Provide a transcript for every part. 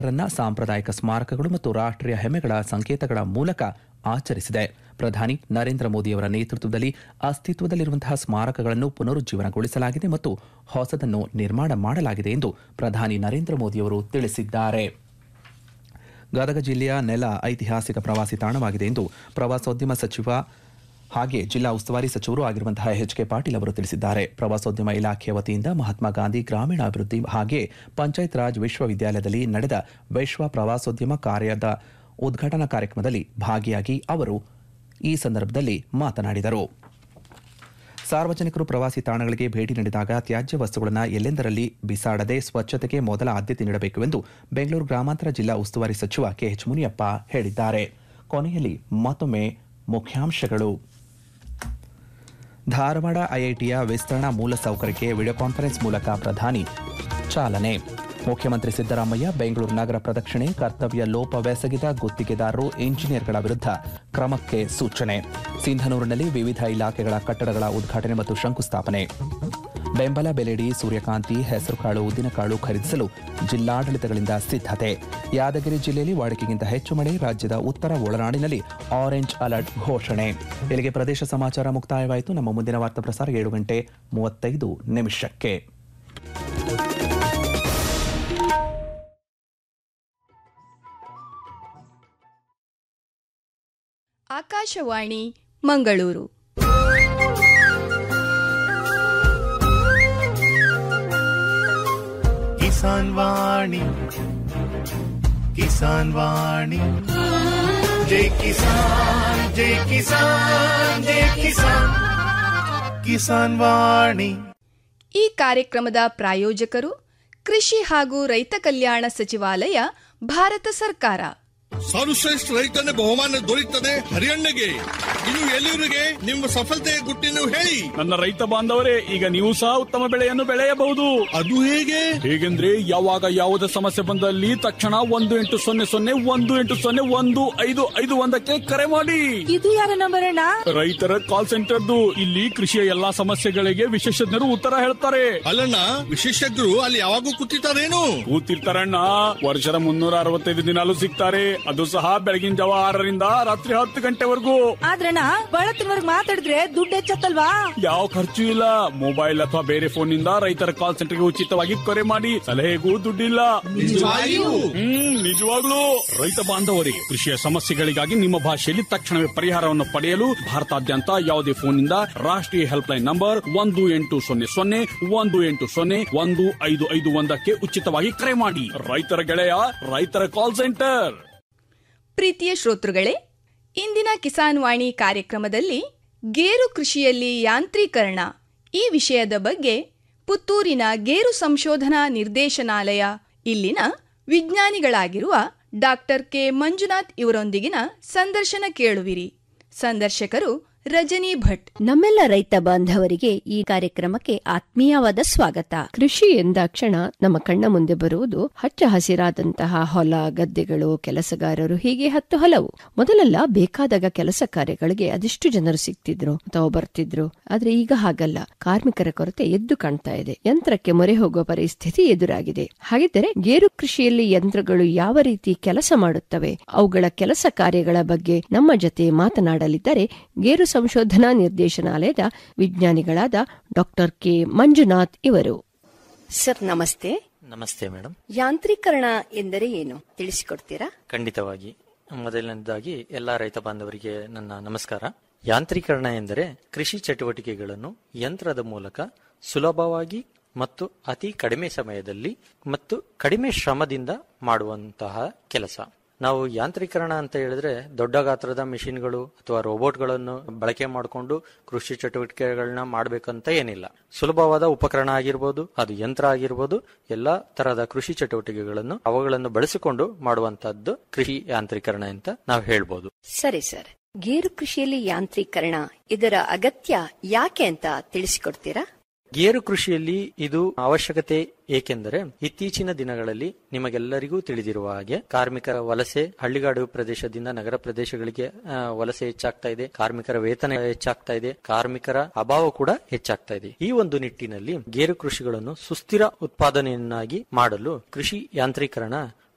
ರನ್ನ ಸಾಂಪ್ರದಾಯಿಕ ಸ್ಮಾರಕಗಳು ಮತ್ತು ರಾಷ್ಟ್ರೀಯ ಹೆಮ್ಮೆಗಳ ಸಂಕೇತಗಳ ಮೂಲಕ ಆಚರಿಸಿದೆ ಪ್ರಧಾನಿ ನರೇಂದ್ರ ಮೋದಿಯವರ ನೇತೃತ್ವದಲ್ಲಿ ಅಸ್ತಿತ್ವದಲ್ಲಿರುವಂತಹ ಸ್ಮಾರಕಗಳನ್ನು ಪುನರುಜ್ಜೀವನಗೊಳಿಸಲಾಗಿದೆ ಮತ್ತು ಹೊಸದನ್ನು ನಿರ್ಮಾಣ ಮಾಡಲಾಗಿದೆ ಎಂದು ಪ್ರಧಾನಿ ನರೇಂದ್ರ ಮೋದಿಯವರು ತಿಳಿಸಿದ್ದಾರೆ ಗದಗ ಜಿಲ್ಲೆಯ ನೆಲ ಐತಿಹಾಸಿಕ ಪ್ರವಾಸಿ ತಾಣವಾಗಿದೆ ಎಂದು ಪ್ರವಾಸೋದ್ಯಮ ಸಚಿವ ಹಾಗೆ ಜಿಲ್ಲಾ ಉಸ್ತುವಾರಿ ಸಚಿವರು ಆಗಿರುವಂತಹ ಎಚ್ ಕೆ ಪಾಟೀಲ್ ಅವರು ತಿಳಿಸಿದ್ದಾರೆ ಪ್ರವಾಸೋದ್ಯಮ ಇಲಾಖೆಯ ವತಿಯಿಂದ ಮಹಾತ್ಮ ಗಾಂಧಿ ಗ್ರಾಮೀಣಾಭಿವೃದ್ಧಿ ಹಾಗೆ ಪಂಚಾಯತ್ ರಾಜ್ ವಿಶ್ವವಿದ್ಯಾಲಯದಲ್ಲಿ ನಡೆದ ವಿಶ್ವ ಪ್ರವಾಸೋದ್ಯಮ ಕಾರ್ಯದ ಉದ್ಘಾಟನಾ ಕಾರ್ಯಕ್ರಮದಲ್ಲಿ ಭಾಗಿಯಾಗಿ ಅವರು ಈ ಸಂದರ್ಭದಲ್ಲಿ ಮಾತನಾಡಿದರು ಸಾರ್ವಜನಿಕರು ಪ್ರವಾಸಿ ತಾಣಗಳಿಗೆ ಭೇಟಿ ನೀಡಿದಾಗ ತ್ಯಾಜ್ಯ ವಸ್ತುಗಳನ್ನು ಎಲ್ಲೆಂದರಲ್ಲಿ ಬಿಸಾಡದೆ ಸ್ವಚ್ಛತೆಗೆ ಮೊದಲ ಆದ್ಯತೆ ನೀಡಬೇಕು ಎಂದು ಬೆಂಗಳೂರು ಗ್ರಾಮಾಂತರ ಜಿಲ್ಲಾ ಉಸ್ತುವಾರಿ ಸಚಿವ ಕೆಎಚ್ ಮುನಿಯಪ್ಪ ಹೇಳಿದ್ದಾರೆ ಕೊನೆಯಲ್ಲಿ ಮತ್ತೊಮ್ಮೆ ಮುಖ್ಯಾಂಶಗಳು ಧಾರವಾಡ ಐಐಟಿಯ ವಿಸ್ತರಣಾ ಮೂಲಸೌಕರ್ಯಕ್ಕೆ ವಿಡಿಯೋ ಕಾನ್ಫರೆನ್ಸ್ ಮೂಲಕ ಪ್ರಧಾನಿ ಚಾಲನೆ ಮುಖ್ಯಮಂತ್ರಿ ಸಿದ್ದರಾಮಯ್ಯ ಬೆಂಗಳೂರು ನಗರ ಪ್ರದಕ್ಷಿಣೆ ಕರ್ತವ್ಯ ಲೋಪವೆಸಗಿದ ಗುತ್ತಿಗೆದಾರರು ಇಂಜಿನಿಯರ್ಗಳ ವಿರುದ್ಧ ಕ್ರಮಕ್ಕೆ ಸೂಚನೆ ಸಿಂಧನೂರಿನಲ್ಲಿ ವಿವಿಧ ಇಲಾಖೆಗಳ ಕಟ್ಟಡಗಳ ಉದ್ಘಾಟನೆ ಮತ್ತು ಶಂಕುಸ್ಥಾಪನೆ ಬೆಂಬಲ ಬೆಲೆಡಿ ಸೂರ್ಯಕಾಂತಿ ಹೆಸರುಕಾಳು ಉದ್ದಿನಕಾಳು ಖರೀದಿಸಲು ಜಿಲ್ಲಾಡಳಿತಗಳಿಂದ ಸಿದ್ಧತೆ ಯಾದಗಿರಿ ಜಿಲ್ಲೆಯಲ್ಲಿ ವಾಡಿಕೆಗಿಂತ ಹೆಚ್ಚು ಮಳೆ ರಾಜ್ಯದ ಉತ್ತರ ಒಳನಾಡಿನಲ್ಲಿ ಆರೆಂಜ್ ಅಲರ್ಟ್ ಘೋಷಣೆ ಇಲ್ಲಿಗೆ ಪ್ರದೇಶ ಸಮಾಚಾರ ಮುಕ್ತಾಯವಾಯಿತು ನಮ್ಮ ಮುಂದಿನ ವಾರ್ತಾ ಪ್ರಸಾರ ಏಳು ಗಂಟೆ ಮೂವತ್ತೈದು ನಿಮಿಷಕ್ಕೆ ಆಕಾಶವಾಣಿ ಮಂಗಳೂರು ಕಿಸಾನ್ ವಾಣಿ ಕಿಸಾನ್ ವಾಣಿ ಜೈ ಕಿಸಾನ್ ಜೈ ಕಿಸಾನ್ ಜೈ ಕಿಸಾನ್ ಕಿಸಾನ್ ವಾಣಿ ಈ ಕಾರ್ಯಕ್ರಮದ ಪ್ರಾಯೋಜಕರು ಕೃಷಿ ಹಾಗೂ ರೈತ ಕಲ್ಯಾಣ ಸಚಿವಾಲಯ ಭಾರತ ಸರ್ಕಾರ ಸರ್ವಶ್ರೇಷ್ಠ ರೈತನ ಬಹುಮಾನ ದೊರೆಯುತ್ತದೆ ಹರಿಯಣ್ಣಗೆ ಇನ್ನು ಎಲ್ಲಿವರಿಗೆ ನಿಮ್ಮ ಸಫಲತೆಯ ಗುಟ್ಟಿನ ಹೇಳಿ ನನ್ನ ರೈತ ಬಾಂಧವರೇ ಈಗ ನೀವು ಸಹ ಉತ್ತಮ ಬೆಳೆಯನ್ನು ಬೆಳೆಯಬಹುದು ಅದು ಹೇಗೆ ಹೇಗೆಂದ್ರೆ ಯಾವಾಗ ಯಾವುದೇ ಸಮಸ್ಯೆ ಬಂದಲ್ಲಿ ತಕ್ಷಣ ಒಂದು ಎಂಟು ಸೊನ್ನೆ ಸೊನ್ನೆ ಒಂದು ಎಂಟು ಸೊನ್ನೆ ಒಂದು ಐದು ಐದು ಒಂದಕ್ಕೆ ಕರೆ ಮಾಡಿ ಇದು ಯಾರ ನಂಬರ್ ಅಣ್ಣ ರೈತರ ಕಾಲ್ ಸೆಂಟರ್ದು ಇಲ್ಲಿ ಕೃಷಿಯ ಎಲ್ಲಾ ಸಮಸ್ಯೆಗಳಿಗೆ ವಿಶೇಷಜ್ಞರು ಉತ್ತರ ಹೇಳ್ತಾರೆ ಅಲ್ಲಣ್ಣ ವಿಶೇಷಜ್ಞರು ಅಲ್ಲಿ ಯಾವಾಗೂ ಕೂತಿರ್ತಾರೇನು ಕೂತಿರ್ತಾರಣ್ಣ ವರ್ಷದ ಮುನ್ನೂರ ಅರವತ್ತೈದು ದಿನಾಲು ಸಿಗ್ತಾರೆ ಅದು ಸಹ ಬೆಳಗಿನ ಜಾವ ಆರರಿಂದ ರಾತ್ರಿ ಹತ್ತು ಗಂಟೆವರೆಗೂ ಆದ್ರಣ್ಣ ಬಳತ್ತಿನವರ್ಗ್ ಮಾತಾಡಿದ್ರೆ ದುಡ್ಡು ಹೆಚ್ಚತ್ತಲ್ವಾ ಯಾವ ಖರ್ಚು ಇಲ್ಲ ಮೊಬೈಲ್ ಅಥವಾ ಬೇರೆ ಫೋನ್ ನಿಂದ ರೈತರ ಕಾಲ್ ಸೆಂಟರ್ಗೆ ಉಚಿತವಾಗಿ ಕರೆ ಮಾಡಿ ಸಲಹೆಗೂ ದುಡ್ಡಿಲ್ಲ ಹ್ಮ್ ನಿಜವಾಗ್ಲೂ ರೈತ ಬಾಂಧವರೇ ಕೃಷಿಯ ಸಮಸ್ಯೆಗಳಿಗಾಗಿ ನಿಮ್ಮ ಭಾಷೆಯಲ್ಲಿ ತಕ್ಷಣವೇ ಪರಿಹಾರವನ್ನು ಪಡೆಯಲು ಭಾರತಾದ್ಯಂತ ಯಾವುದೇ ಫೋನ್ನಿಂದ ರಾಷ್ಟ್ರೀಯ ಹೆಲ್ಪ್ ಲೈನ್ ನಂಬರ್ ಒಂದು ಎಂಟು ಸೊನ್ನೆ ಸೊನ್ನೆ ಒಂದು ಎಂಟು ಸೊನ್ನೆ ಒಂದು ಐದು ಐದು ಒಂದಕ್ಕೆ ಉಚಿತವಾಗಿ ಕರೆ ಮಾಡಿ ರೈತರ ಗೆಳೆಯ ರೈತರ ಕಾಲ್ ಸೆಂಟರ್ ಪ್ರೀತಿಯ ಶ್ರೋತೃಗಳೇ ಇಂದಿನ ಕಿಸಾನ್ ವಾಣಿ ಕಾರ್ಯಕ್ರಮದಲ್ಲಿ ಗೇರು ಕೃಷಿಯಲ್ಲಿ ಯಾಂತ್ರೀಕರಣ ಈ ವಿಷಯದ ಬಗ್ಗೆ ಪುತ್ತೂರಿನ ಗೇರು ಸಂಶೋಧನಾ ನಿರ್ದೇಶನಾಲಯ ಇಲ್ಲಿನ ವಿಜ್ಞಾನಿಗಳಾಗಿರುವ ಡಾಕ್ಟರ್ ಕೆ ಮಂಜುನಾಥ್ ಇವರೊಂದಿಗಿನ ಸಂದರ್ಶನ ಕೇಳುವಿರಿ ಸಂದರ್ಶಕರು ರಜನಿ ಭಟ್ ನಮ್ಮೆಲ್ಲ ರೈತ ಬಾಂಧವರಿಗೆ ಈ ಕಾರ್ಯಕ್ರಮಕ್ಕೆ ಆತ್ಮೀಯವಾದ ಸ್ವಾಗತ ಕೃಷಿ ಎಂದಾಕ್ಷಣ ನಮ್ಮ ಕಣ್ಣ ಮುಂದೆ ಬರುವುದು ಹಚ್ಚ ಹಸಿರಾದಂತಹ ಹೊಲ ಗದ್ದೆಗಳು ಕೆಲಸಗಾರರು ಹೀಗೆ ಹತ್ತು ಹಲವು ಮೊದಲೆಲ್ಲ ಬೇಕಾದಾಗ ಕೆಲಸ ಕಾರ್ಯಗಳಿಗೆ ಅದೆಷ್ಟು ಜನರು ಸಿಗ್ತಿದ್ರು ಅಥವಾ ಬರ್ತಿದ್ರು ಆದ್ರೆ ಈಗ ಹಾಗಲ್ಲ ಕಾರ್ಮಿಕರ ಕೊರತೆ ಎದ್ದು ಕಾಣ್ತಾ ಇದೆ ಯಂತ್ರಕ್ಕೆ ಮೊರೆ ಹೋಗುವ ಪರಿಸ್ಥಿತಿ ಎದುರಾಗಿದೆ ಹಾಗಿದ್ದರೆ ಗೇರು ಕೃಷಿಯಲ್ಲಿ ಯಂತ್ರಗಳು ಯಾವ ರೀತಿ ಕೆಲಸ ಮಾಡುತ್ತವೆ ಅವುಗಳ ಕೆಲಸ ಕಾರ್ಯಗಳ ಬಗ್ಗೆ ನಮ್ಮ ಜೊತೆ ಮಾತನಾಡಲಿದ್ದಾರೆ ಗೇರು ಸಂಶೋಧನಾ ನಿರ್ದೇಶನಾಲಯದ ವಿಜ್ಞಾನಿಗಳಾದ ಡಾಕ್ಟರ್ ಕೆ ಮಂಜುನಾಥ್ ಇವರು ಸರ್ ನಮಸ್ತೆ ನಮಸ್ತೆ ಮೇಡಮ್ ಯಾಂತ್ರೀಕರಣ ಎಂದರೆ ಏನು ತಿಳಿಸಿಕೊಡ್ತೀರಾ ಖಂಡಿತವಾಗಿ ಮೊದಲನೇದಾಗಿ ಎಲ್ಲಾ ರೈತ ಬಾಂಧವರಿಗೆ ನನ್ನ ನಮಸ್ಕಾರ ಯಾಂತ್ರೀಕರಣ ಎಂದರೆ ಕೃಷಿ ಚಟುವಟಿಕೆಗಳನ್ನು ಯಂತ್ರದ ಮೂಲಕ ಸುಲಭವಾಗಿ ಮತ್ತು ಅತಿ ಕಡಿಮೆ ಸಮಯದಲ್ಲಿ ಮತ್ತು ಕಡಿಮೆ ಶ್ರಮದಿಂದ ಮಾಡುವಂತಹ ಕೆಲಸ ನಾವು ಯಾಂತ್ರೀಕರಣ ಅಂತ ಹೇಳಿದ್ರೆ ದೊಡ್ಡ ಗಾತ್ರದ ಮಿಷಿನ್ಗಳು ಅಥವಾ ರೋಬೋಟ್ಗಳನ್ನು ಬಳಕೆ ಮಾಡಿಕೊಂಡು ಕೃಷಿ ಚಟುವಟಿಕೆಗಳನ್ನ ಮಾಡಬೇಕಂತ ಏನಿಲ್ಲ ಸುಲಭವಾದ ಉಪಕರಣ ಆಗಿರ್ಬೋದು ಅದು ಯಂತ್ರ ಆಗಿರ್ಬೋದು ಎಲ್ಲಾ ತರಹದ ಕೃಷಿ ಚಟುವಟಿಕೆಗಳನ್ನು ಅವುಗಳನ್ನು ಬಳಸಿಕೊಂಡು ಮಾಡುವಂತಹದ್ದು ಕೃಷಿ ಯಾಂತ್ರೀಕರಣ ಅಂತ ನಾವು ಹೇಳ್ಬೋದು ಸರಿ ಸರ್ ಗೇರು ಕೃಷಿಯಲ್ಲಿ ಯಾಂತ್ರೀಕರಣ ಇದರ ಅಗತ್ಯ ಯಾಕೆ ಅಂತ ತಿಳಿಸಿಕೊಡ್ತೀರಾ ಗೇರು ಕೃಷಿಯಲ್ಲಿ ಇದು ಅವಶ್ಯಕತೆ ಏಕೆಂದರೆ ಇತ್ತೀಚಿನ ದಿನಗಳಲ್ಲಿ ನಿಮಗೆಲ್ಲರಿಗೂ ತಿಳಿದಿರುವ ಹಾಗೆ ಕಾರ್ಮಿಕರ ವಲಸೆ ಹಳ್ಳಿಗಾಡು ಪ್ರದೇಶದಿಂದ ನಗರ ಪ್ರದೇಶಗಳಿಗೆ ಆ, ವಲಸೆ ಹೆಚ್ಚಾಗ್ತಾ ಇದೆ ಕಾರ್ಮಿಕರ ವೇತನ ಹೆಚ್ಚಾಗ್ತಾ ಇದೆ ಕಾರ್ಮಿಕರ ಅಭಾವ ಕೂಡ ಹೆಚ್ಚಾಗ್ತಾ ಇದೆ ಈ ಒಂದು ನಿಟ್ಟಿನಲ್ಲಿ ಗೇರು ಕೃಷಿಗಳನ್ನು ಸುಸ್ಥಿರ ಉತ್ಪಾದನೆಯನ್ನಾಗಿ ಮಾಡಲು ಕೃಷಿ ಯಾಂತ್ರೀಕರಣ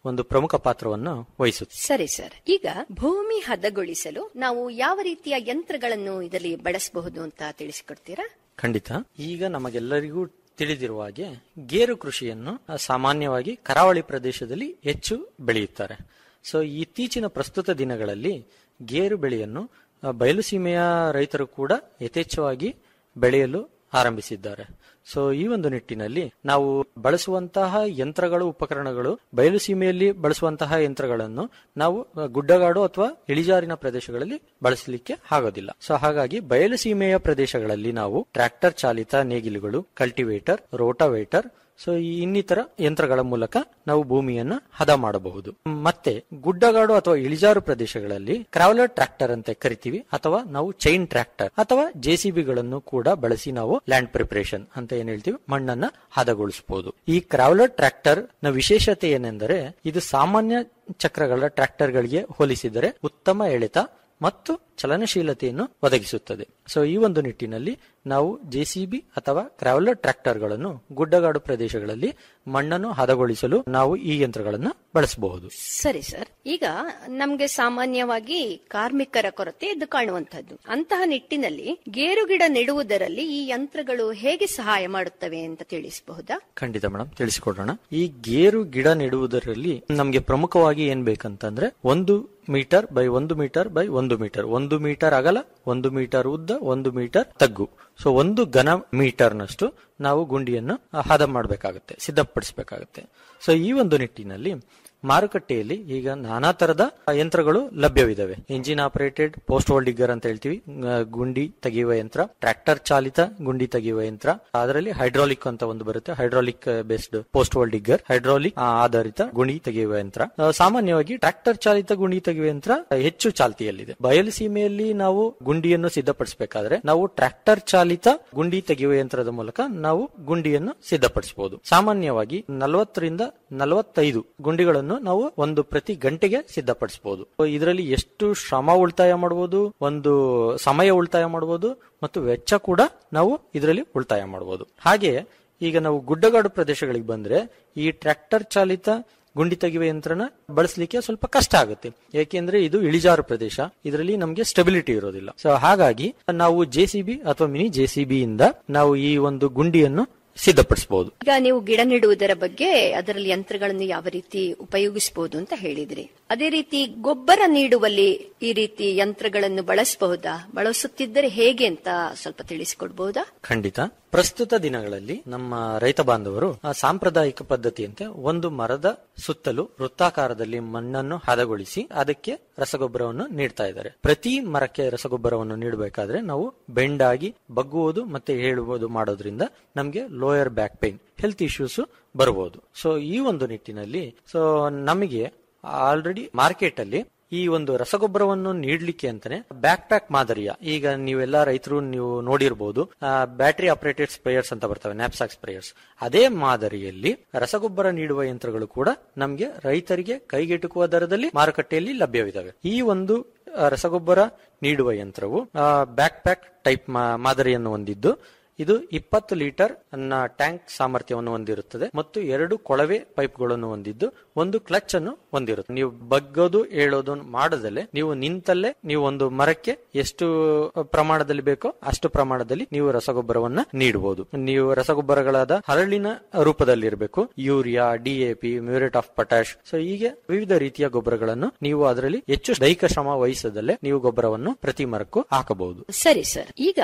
ಒಂದು ಪ್ರಮುಖ ಪಾತ್ರವನ್ನು ವಹಿಸುತ್ತೆ ಸರಿ ಸರ್ ಈಗ ಭೂಮಿ ಹದಗೊಳಿಸಲು ನಾವು ಯಾವ ರೀತಿಯ ಯಂತ್ರಗಳನ್ನು ಇದರಲ್ಲಿ ಬಳಸಬಹುದು ಅಂತ ತಿಳಿಸಿಕೊಡ್ತೀರಾ ಖಂಡಿತ ಈಗ ನಮಗೆಲ್ಲರಿಗೂ ತಿಳಿದಿರುವ ಹಾಗೆ ಗೇರು ಕೃಷಿಯನ್ನು ಆ, ಸಾಮಾನ್ಯವಾಗಿ ಕರಾವಳಿ ಪ್ರದೇಶದಲ್ಲಿ ಹೆಚ್ಚು ಬೆಳೆಯುತ್ತಾರೆ ಸೊ ಇತ್ತೀಚಿನ ಪ್ರಸ್ತುತ ದಿನಗಳಲ್ಲಿ ಗೇರು ಬೆಳೆಯನ್ನು ಆ, ಬಯಲುಸೀಮೆಯ ರೈತರು ಕೂಡ ಯಥೇಚ್ಛವಾಗಿ ಬೆಳೆಯಲು ಆರಂಭಿಸಿದ್ದಾರೆ ಸೊ ಈ ಒಂದು ನಿಟ್ಟಿನಲ್ಲಿ ನಾವು ಬಳಸುವಂತಹ ಯಂತ್ರಗಳು ಉಪಕರಣಗಳು ಬಯಲು ಸೀಮೆಯಲ್ಲಿ ಬಳಸುವಂತಹ ಯಂತ್ರಗಳನ್ನು ನಾವು ಆ, ಗುಡ್ಡಗಾಡು ಅಥವಾ ಇಳಿಜಾರಿನ ಪ್ರದೇಶಗಳಲ್ಲಿ ಬಳಸಲಿಕ್ಕೆ ಆಗೋದಿಲ್ಲ ಸೊ ಹಾಗಾಗಿ ಬಯಲು ಸೀಮೆಯ ಪ್ರದೇಶಗಳಲ್ಲಿ ನಾವು ಟ್ರ್ಯಾಕ್ಟರ್ ಚಾಲಿತ ನೇಗಿಲುಗಳು ಕಲ್ಟಿವೇಟರ್ ರೋಟಾವೇಟರ್ ಸೊ ಈ ಇನ್ನಿತರ ಯಂತ್ರಗಳ ಮೂಲಕ ನಾವು ಭೂಮಿಯನ್ನ ಹದ ಮಾಡಬಹುದು ಮತ್ತೆ ಗುಡ್ಡಗಾಡು ಅಥವಾ ಇಳಿಜಾರು ಪ್ರದೇಶಗಳಲ್ಲಿ ಕ್ರಾವಲರ್ ಟ್ರ್ಯಾಕ್ಟರ್ ಅಂತ ಕರಿತೀವಿ ಅಥವಾ ನಾವು ಚೈನ್ ಟ್ರ್ಯಾಕ್ಟರ್ ಅಥವಾ ಜೆಸಿಬಿಗಳನ್ನು ಕೂಡ ಬಳಸಿ ನಾವು ಲ್ಯಾಂಡ್ ಪ್ರಿಪರೇಷನ್ ಅಂತ ಏನ್ ಹೇಳ್ತೀವಿ ಮಣ್ಣನ್ನ ಹದಗೊಳಿಸಬಹುದು ಈ ಕ್ರಾವಲರ್ ಟ್ರ್ಯಾಕ್ಟರ್ ನ ವಿಶೇಷತೆ ಏನೆಂದರೆ ಇದು ಸಾಮಾನ್ಯ ಚಕ್ರಗಳ ಟ್ರ್ಯಾಕ್ಟರ್ ಗಳಿಗೆ ಹೋಲಿಸಿದರೆ ಉತ್ತಮ ಎಳೆತ ಮತ್ತು ಚಲನಶೀಲತೆಯನ್ನು ಒದಗಿಸುತ್ತದೆ ಸೊ ಈ ಒಂದು ನಿಟ್ಟಿನಲ್ಲಿ ನಾವು ಜೆಸಿಬಿ ಅಥವಾ ಕ್ರಾವಲರ್ ಟ್ರ್ಯಾಕ್ಟರ್ಗಳನ್ನು ಗುಡ್ಡಗಾಡು ಪ್ರದೇಶಗಳಲ್ಲಿ ಮಣ್ಣನ್ನು ಹದಗೊಳಿಸಲು ನಾವು ಈ ಯಂತ್ರಗಳನ್ನು ಬಳಸಬಹುದು ಸರಿ ಸರ್ ಈಗ ನಮ್ಗೆ ಸಾಮಾನ್ಯವಾಗಿ ಕಾರ್ಮಿಕರ ಕೊರತೆ ಎದ್ದು ಕಾಣುವಂತದ್ದು ಅಂತಹ ನಿಟ್ಟಿನಲ್ಲಿ ಗೇರು ಗಿಡ ನೆಡುವುದರಲ್ಲಿ ಈ ಯಂತ್ರಗಳು ಹೇಗೆ ಸಹಾಯ ಮಾಡುತ್ತವೆ ಅಂತ ತಿಳಿಸಬಹುದಾ ಖಂಡಿತ ಮೇಡಮ್ ತಿಳಿಸಿಕೊಡೋಣ ಈ ಗೇರು ಗಿಡ ನೆಡುವುದರಲ್ಲಿ ನಮಗೆ ಪ್ರಮುಖವಾಗಿ ಏನ್ ಬೇಕಂತಂದ್ರೆ ಒಂದು ಮೀಟರ್ ಬೈ ಒಂದು ಮೀಟರ್ ಬೈ ಒಂದು ಮೀಟರ್ ಒಂದು ಮೀಟರ್ ಅಗಲ ಒಂದು ಮೀಟರ್ ಉದ್ದ ಒಂದು ಮೀಟರ್ ತಗ್ಗು ಸೊ ಒಂದು ಘನ ಮೀಟರ್ನಷ್ಟು ನಾವು ಗುಂಡಿಯನ್ನು ಹದ ಮಾಡಬೇಕಾಗುತ್ತೆ ಸಿದ್ಧಪಡಿಸಬೇಕಾಗುತ್ತೆ ಸೊ ಈ ಒಂದು ನಿಟ್ಟಿನಲ್ಲಿ ಮಾರುಕಟ್ಟೆಯಲ್ಲಿ ಈಗ ನಾನಾ ತರದ ಯಂತ್ರಗಳು ಲಭ್ಯವಿದಾವೆ engine operated post hole digger ಅಂತ ಹೇಳ್ತೀವಿ ಆ, ಗುಂಡಿ ತೆಗೆಯುವ ಯಂತ್ರ ಟ್ರ್ಯಾಕ್ಟರ್ ಚಾಲಿತ ಗುಂಡಿ ತೆಗೆಯುವ ಯಂತ್ರ ಅದರಲ್ಲಿ ಹೈಡ್ರಾಲಿಕ್ ಅಂತ ಒಂದು ಬರುತ್ತೆ hydraulic based post hole digger hydraulic ಆಧಾರಿತ ಗುಂಡಿ ತೆಗೆಯುವ ಯಂತ್ರ ಆ, ಸಾಮಾನ್ಯವಾಗಿ ಟ್ರ್ಯಾಕ್ಟರ್ ಚಾಲಿತ ಗುಂಡಿ ತೆಗೆಯುವ ಯಂತ್ರ ಹೆಚ್ಚು ಚಾಲ್ತಿಯಲ್ಲಿದೆ ಬಯಲು ಸೀಮೆಯಲ್ಲಿ ನಾವು ಗುಂಡಿಯನ್ನು ಸಿದ್ಧಪಡಿಸಬೇಕಾದ್ರೆ ನಾವು ಟ್ರ್ಯಾಕ್ಟರ್ ಚಾಲಿತ ಗುಂಡಿ ತೆಗೆಯುವ ಯಂತ್ರದ ಮೂಲಕ ನಾವು ಗುಂಡಿಯನ್ನು ಸಿದ್ಧಪಡಿಸಬಹುದು ಸಾಮಾನ್ಯವಾಗಿ ನಲವತ್ತರಿಂದ ನಲವತ್ತೈದು ಗುಂಡಿಗಳನ್ನು ನಾವು ಒಂದು ಪ್ರತಿ ಗಂಟೆಗೆ ಸಿದ್ಧಪಡಿಸಬಹುದು ಇದರಲ್ಲಿ ಎಷ್ಟು ಶ್ರಮ ಉಳಿತಾಯ ಮಾಡಬಹುದು ಒಂದು ಸಮಯ ಉಳಿತಾಯ ಮಾಡಬಹುದು ಮತ್ತು ವೆಚ್ಚ ಕೂಡ ನಾವು ಇದರಲ್ಲಿ ಉಳಿತಾಯ ಮಾಡಬಹುದು ಹಾಗೆ ಈಗ ನಾವು ಗುಡ್ಡಗಾಡು ಪ್ರದೇಶಗಳಿಗೆ ಬಂದ್ರೆ ಈ ಟ್ರ್ಯಾಕ್ಟರ್ ಚಾಲಿತ ಗುಂಡಿ ತೆಗೆಯುವ ಯಂತ್ರನ ಬಳಸಲಿಕ್ಕೆ ಸ್ವಲ್ಪ ಕಷ್ಟ ಆಗುತ್ತೆ ಯಾಕೆಂದ್ರೆ ಇದು ಇಳಿಜಾರು ಪ್ರದೇಶ ಇದರಲ್ಲಿ ನಮಗೆ ಸ್ಟೆಬಿಲಿಟಿ ಇರೋದಿಲ್ಲ ಸೊ ಹಾಗಾಗಿ ನಾವು ಜೆಸಿಬಿ ಅಥವಾ ಮಿನಿ ಜೆಸಿಬಿ ಇಂದ ನಾವು ಈ ಒಂದು ಗುಂಡಿಯನ್ನು ಸಿದ್ಧಪಡಿಸಬಹುದು ಈಗ ನೀವು ಗಿಡ ನೆಡುವುದರ ಬಗ್ಗೆ ಅದರಲ್ಲಿ ಯಂತ್ರಗಳನ್ನು ಯಾವ ರೀತಿ ಉಪಯೋಗಿಸಬಹುದು ಅಂತ ಹೇಳಿದ್ರಿ ಅದೇ ರೀತಿ ಗೊಬ್ಬರ ನೀಡುವಲ್ಲಿ ಈ ರೀತಿ ಯಂತ್ರಗಳನ್ನು ಬಳಸಬಹುದಾ ಬಳಸುತ್ತಿದ್ದರೆ ಹೇಗೆ ಅಂತ ಸ್ವಲ್ಪ ತಿಳಿಸಿಕೊಡ್ಬಹುದಾ ಖಂಡಿತ ಪ್ರಸ್ತುತ ದಿನಗಳಲ್ಲಿ ನಮ್ಮ ರೈತ ಬಾಂಧವರು ಆ ಸಾಂಪ್ರದಾಯಿಕ ಪದ್ಧತಿಯಂತೆ ಒಂದು ಮರದ ಸುತ್ತಲೂ ವೃತ್ತಾಕಾರದಲ್ಲಿ ಮಣ್ಣನ್ನು ಹದಗೊಳಿಸಿ ಅದಕ್ಕೆ ರಸಗೊಬ್ಬರವನ್ನು ನೀಡ್ತಾ ಇದ್ದಾರೆ ಪ್ರತಿ ಮರಕ್ಕೆ ರಸಗೊಬ್ಬರವನ್ನು ನೀಡಬೇಕಾದ್ರೆ ನಾವು ಬೆಂಡಾಗಿ ಬಗ್ಗುವುದು ಮತ್ತೆ ಹೇಳುವುದು ಮಾಡೋದ್ರಿಂದ ನಮಗೆ lower back pain health issues ಬರಬಹುದು ಸೊ ಈ ಒಂದು ನಿಟ್ಟಿನಲ್ಲಿ ಸೊ ನಮಗೆ ಆಲ್ರೆಡಿ ಮಾರ್ಕೆಟ್ ಅಲ್ಲಿ ಈ ಒಂದು ರಸಗೊಬ್ಬರವನ್ನು ನೀಡಲಿಕ್ಕೆ ಅಂತಾನೆ ಬ್ಯಾಕ್ ಪ್ಯಾಕ್ ಮಾದರಿಯ ಈಗ ನೀವೆಲ್ಲ ರೈತರು ನೀವು ನೋಡಿರ್ಬೋದು ಬ್ಯಾಟರಿ ಆಪರೇಟೆಡ್ ಸ್ಪ್ರೇಯರ್ಸ್ ಅಂತ ಬರ್ತವೆ ನ್ಯಾಪ್ಸಾಕ್ ಸ್ಪ್ರೇಯರ್ಸ್ ಅದೇ ಮಾದರಿಯಲ್ಲಿ ರಸಗೊಬ್ಬರ ನೀಡುವ ಯಂತ್ರಗಳು ಕೂಡ ನಮಗೆ ರೈತರಿಗೆ ಕೈಗೆಟುಕುವ ದರದಲ್ಲಿ ಮಾರುಕಟ್ಟೆಯಲ್ಲಿ ಲಭ್ಯವಿದ್ದಾವೆ ಈ ಒಂದು ಆ, ರಸಗೊಬ್ಬರ ನೀಡುವ ಯಂತ್ರವು ಬ್ಯಾಕ್ ಪ್ಯಾಕ್ ಟೈಪ್ ಮಾದರಿಯನ್ನು ಹೊಂದಿದ್ದು ಇದು ಇಪ್ಪತ್ತು ಲೀಟರ್ ಅನ್ನ ಟ್ಯಾಂಕ್ ಸಾಮರ್ಥ್ಯವನ್ನು ಹೊಂದಿರುತ್ತದೆ ಮತ್ತು ಎರಡು ಕೊಳವೆ ಪೈಪ್ಗಳನ್ನು ಹೊಂದಿದ್ದು ಒಂದು ಕ್ಲಚ್ ಅನ್ನು ಹೊಂದಿರುತ್ತೆ ನೀವು ಬಗ್ಗೋದು ಹೇಳೋದು ಮಾಡದಲ್ಲೇ ನೀವು ನಿಂತಲ್ಲೇ ನೀವು ಒಂದು ಮರಕ್ಕೆ ಎಷ್ಟು ಪ್ರಮಾಣದಲ್ಲಿ ಬೇಕೋ ಅಷ್ಟು ಪ್ರಮಾಣದಲ್ಲಿ ನೀವು ರಸಗೊಬ್ಬರವನ್ನ ನೀಡಬಹುದು ನೀವು ರಸಗೊಬ್ಬರಗಳಾದ ಹರಳಿನ ರೂಪದಲ್ಲಿ ಇರಬೇಕು urea DAP muriate of potash so ಹೀಗೆ ವಿವಿಧ ರೀತಿಯ ಗೊಬ್ಬರಗಳನ್ನು ನೀವು ಅದರಲ್ಲಿ ಹೆಚ್ಚು ದೈಹಿಕ ಶ್ರಮ ವಹಿಸದಲ್ಲೇ ನೀವು ಗೊಬ್ಬರವನ್ನು ಪ್ರತಿ ಮರಕ್ಕೂ ಹಾಕಬಹುದು ಸರಿ ಸರ್ ಈಗ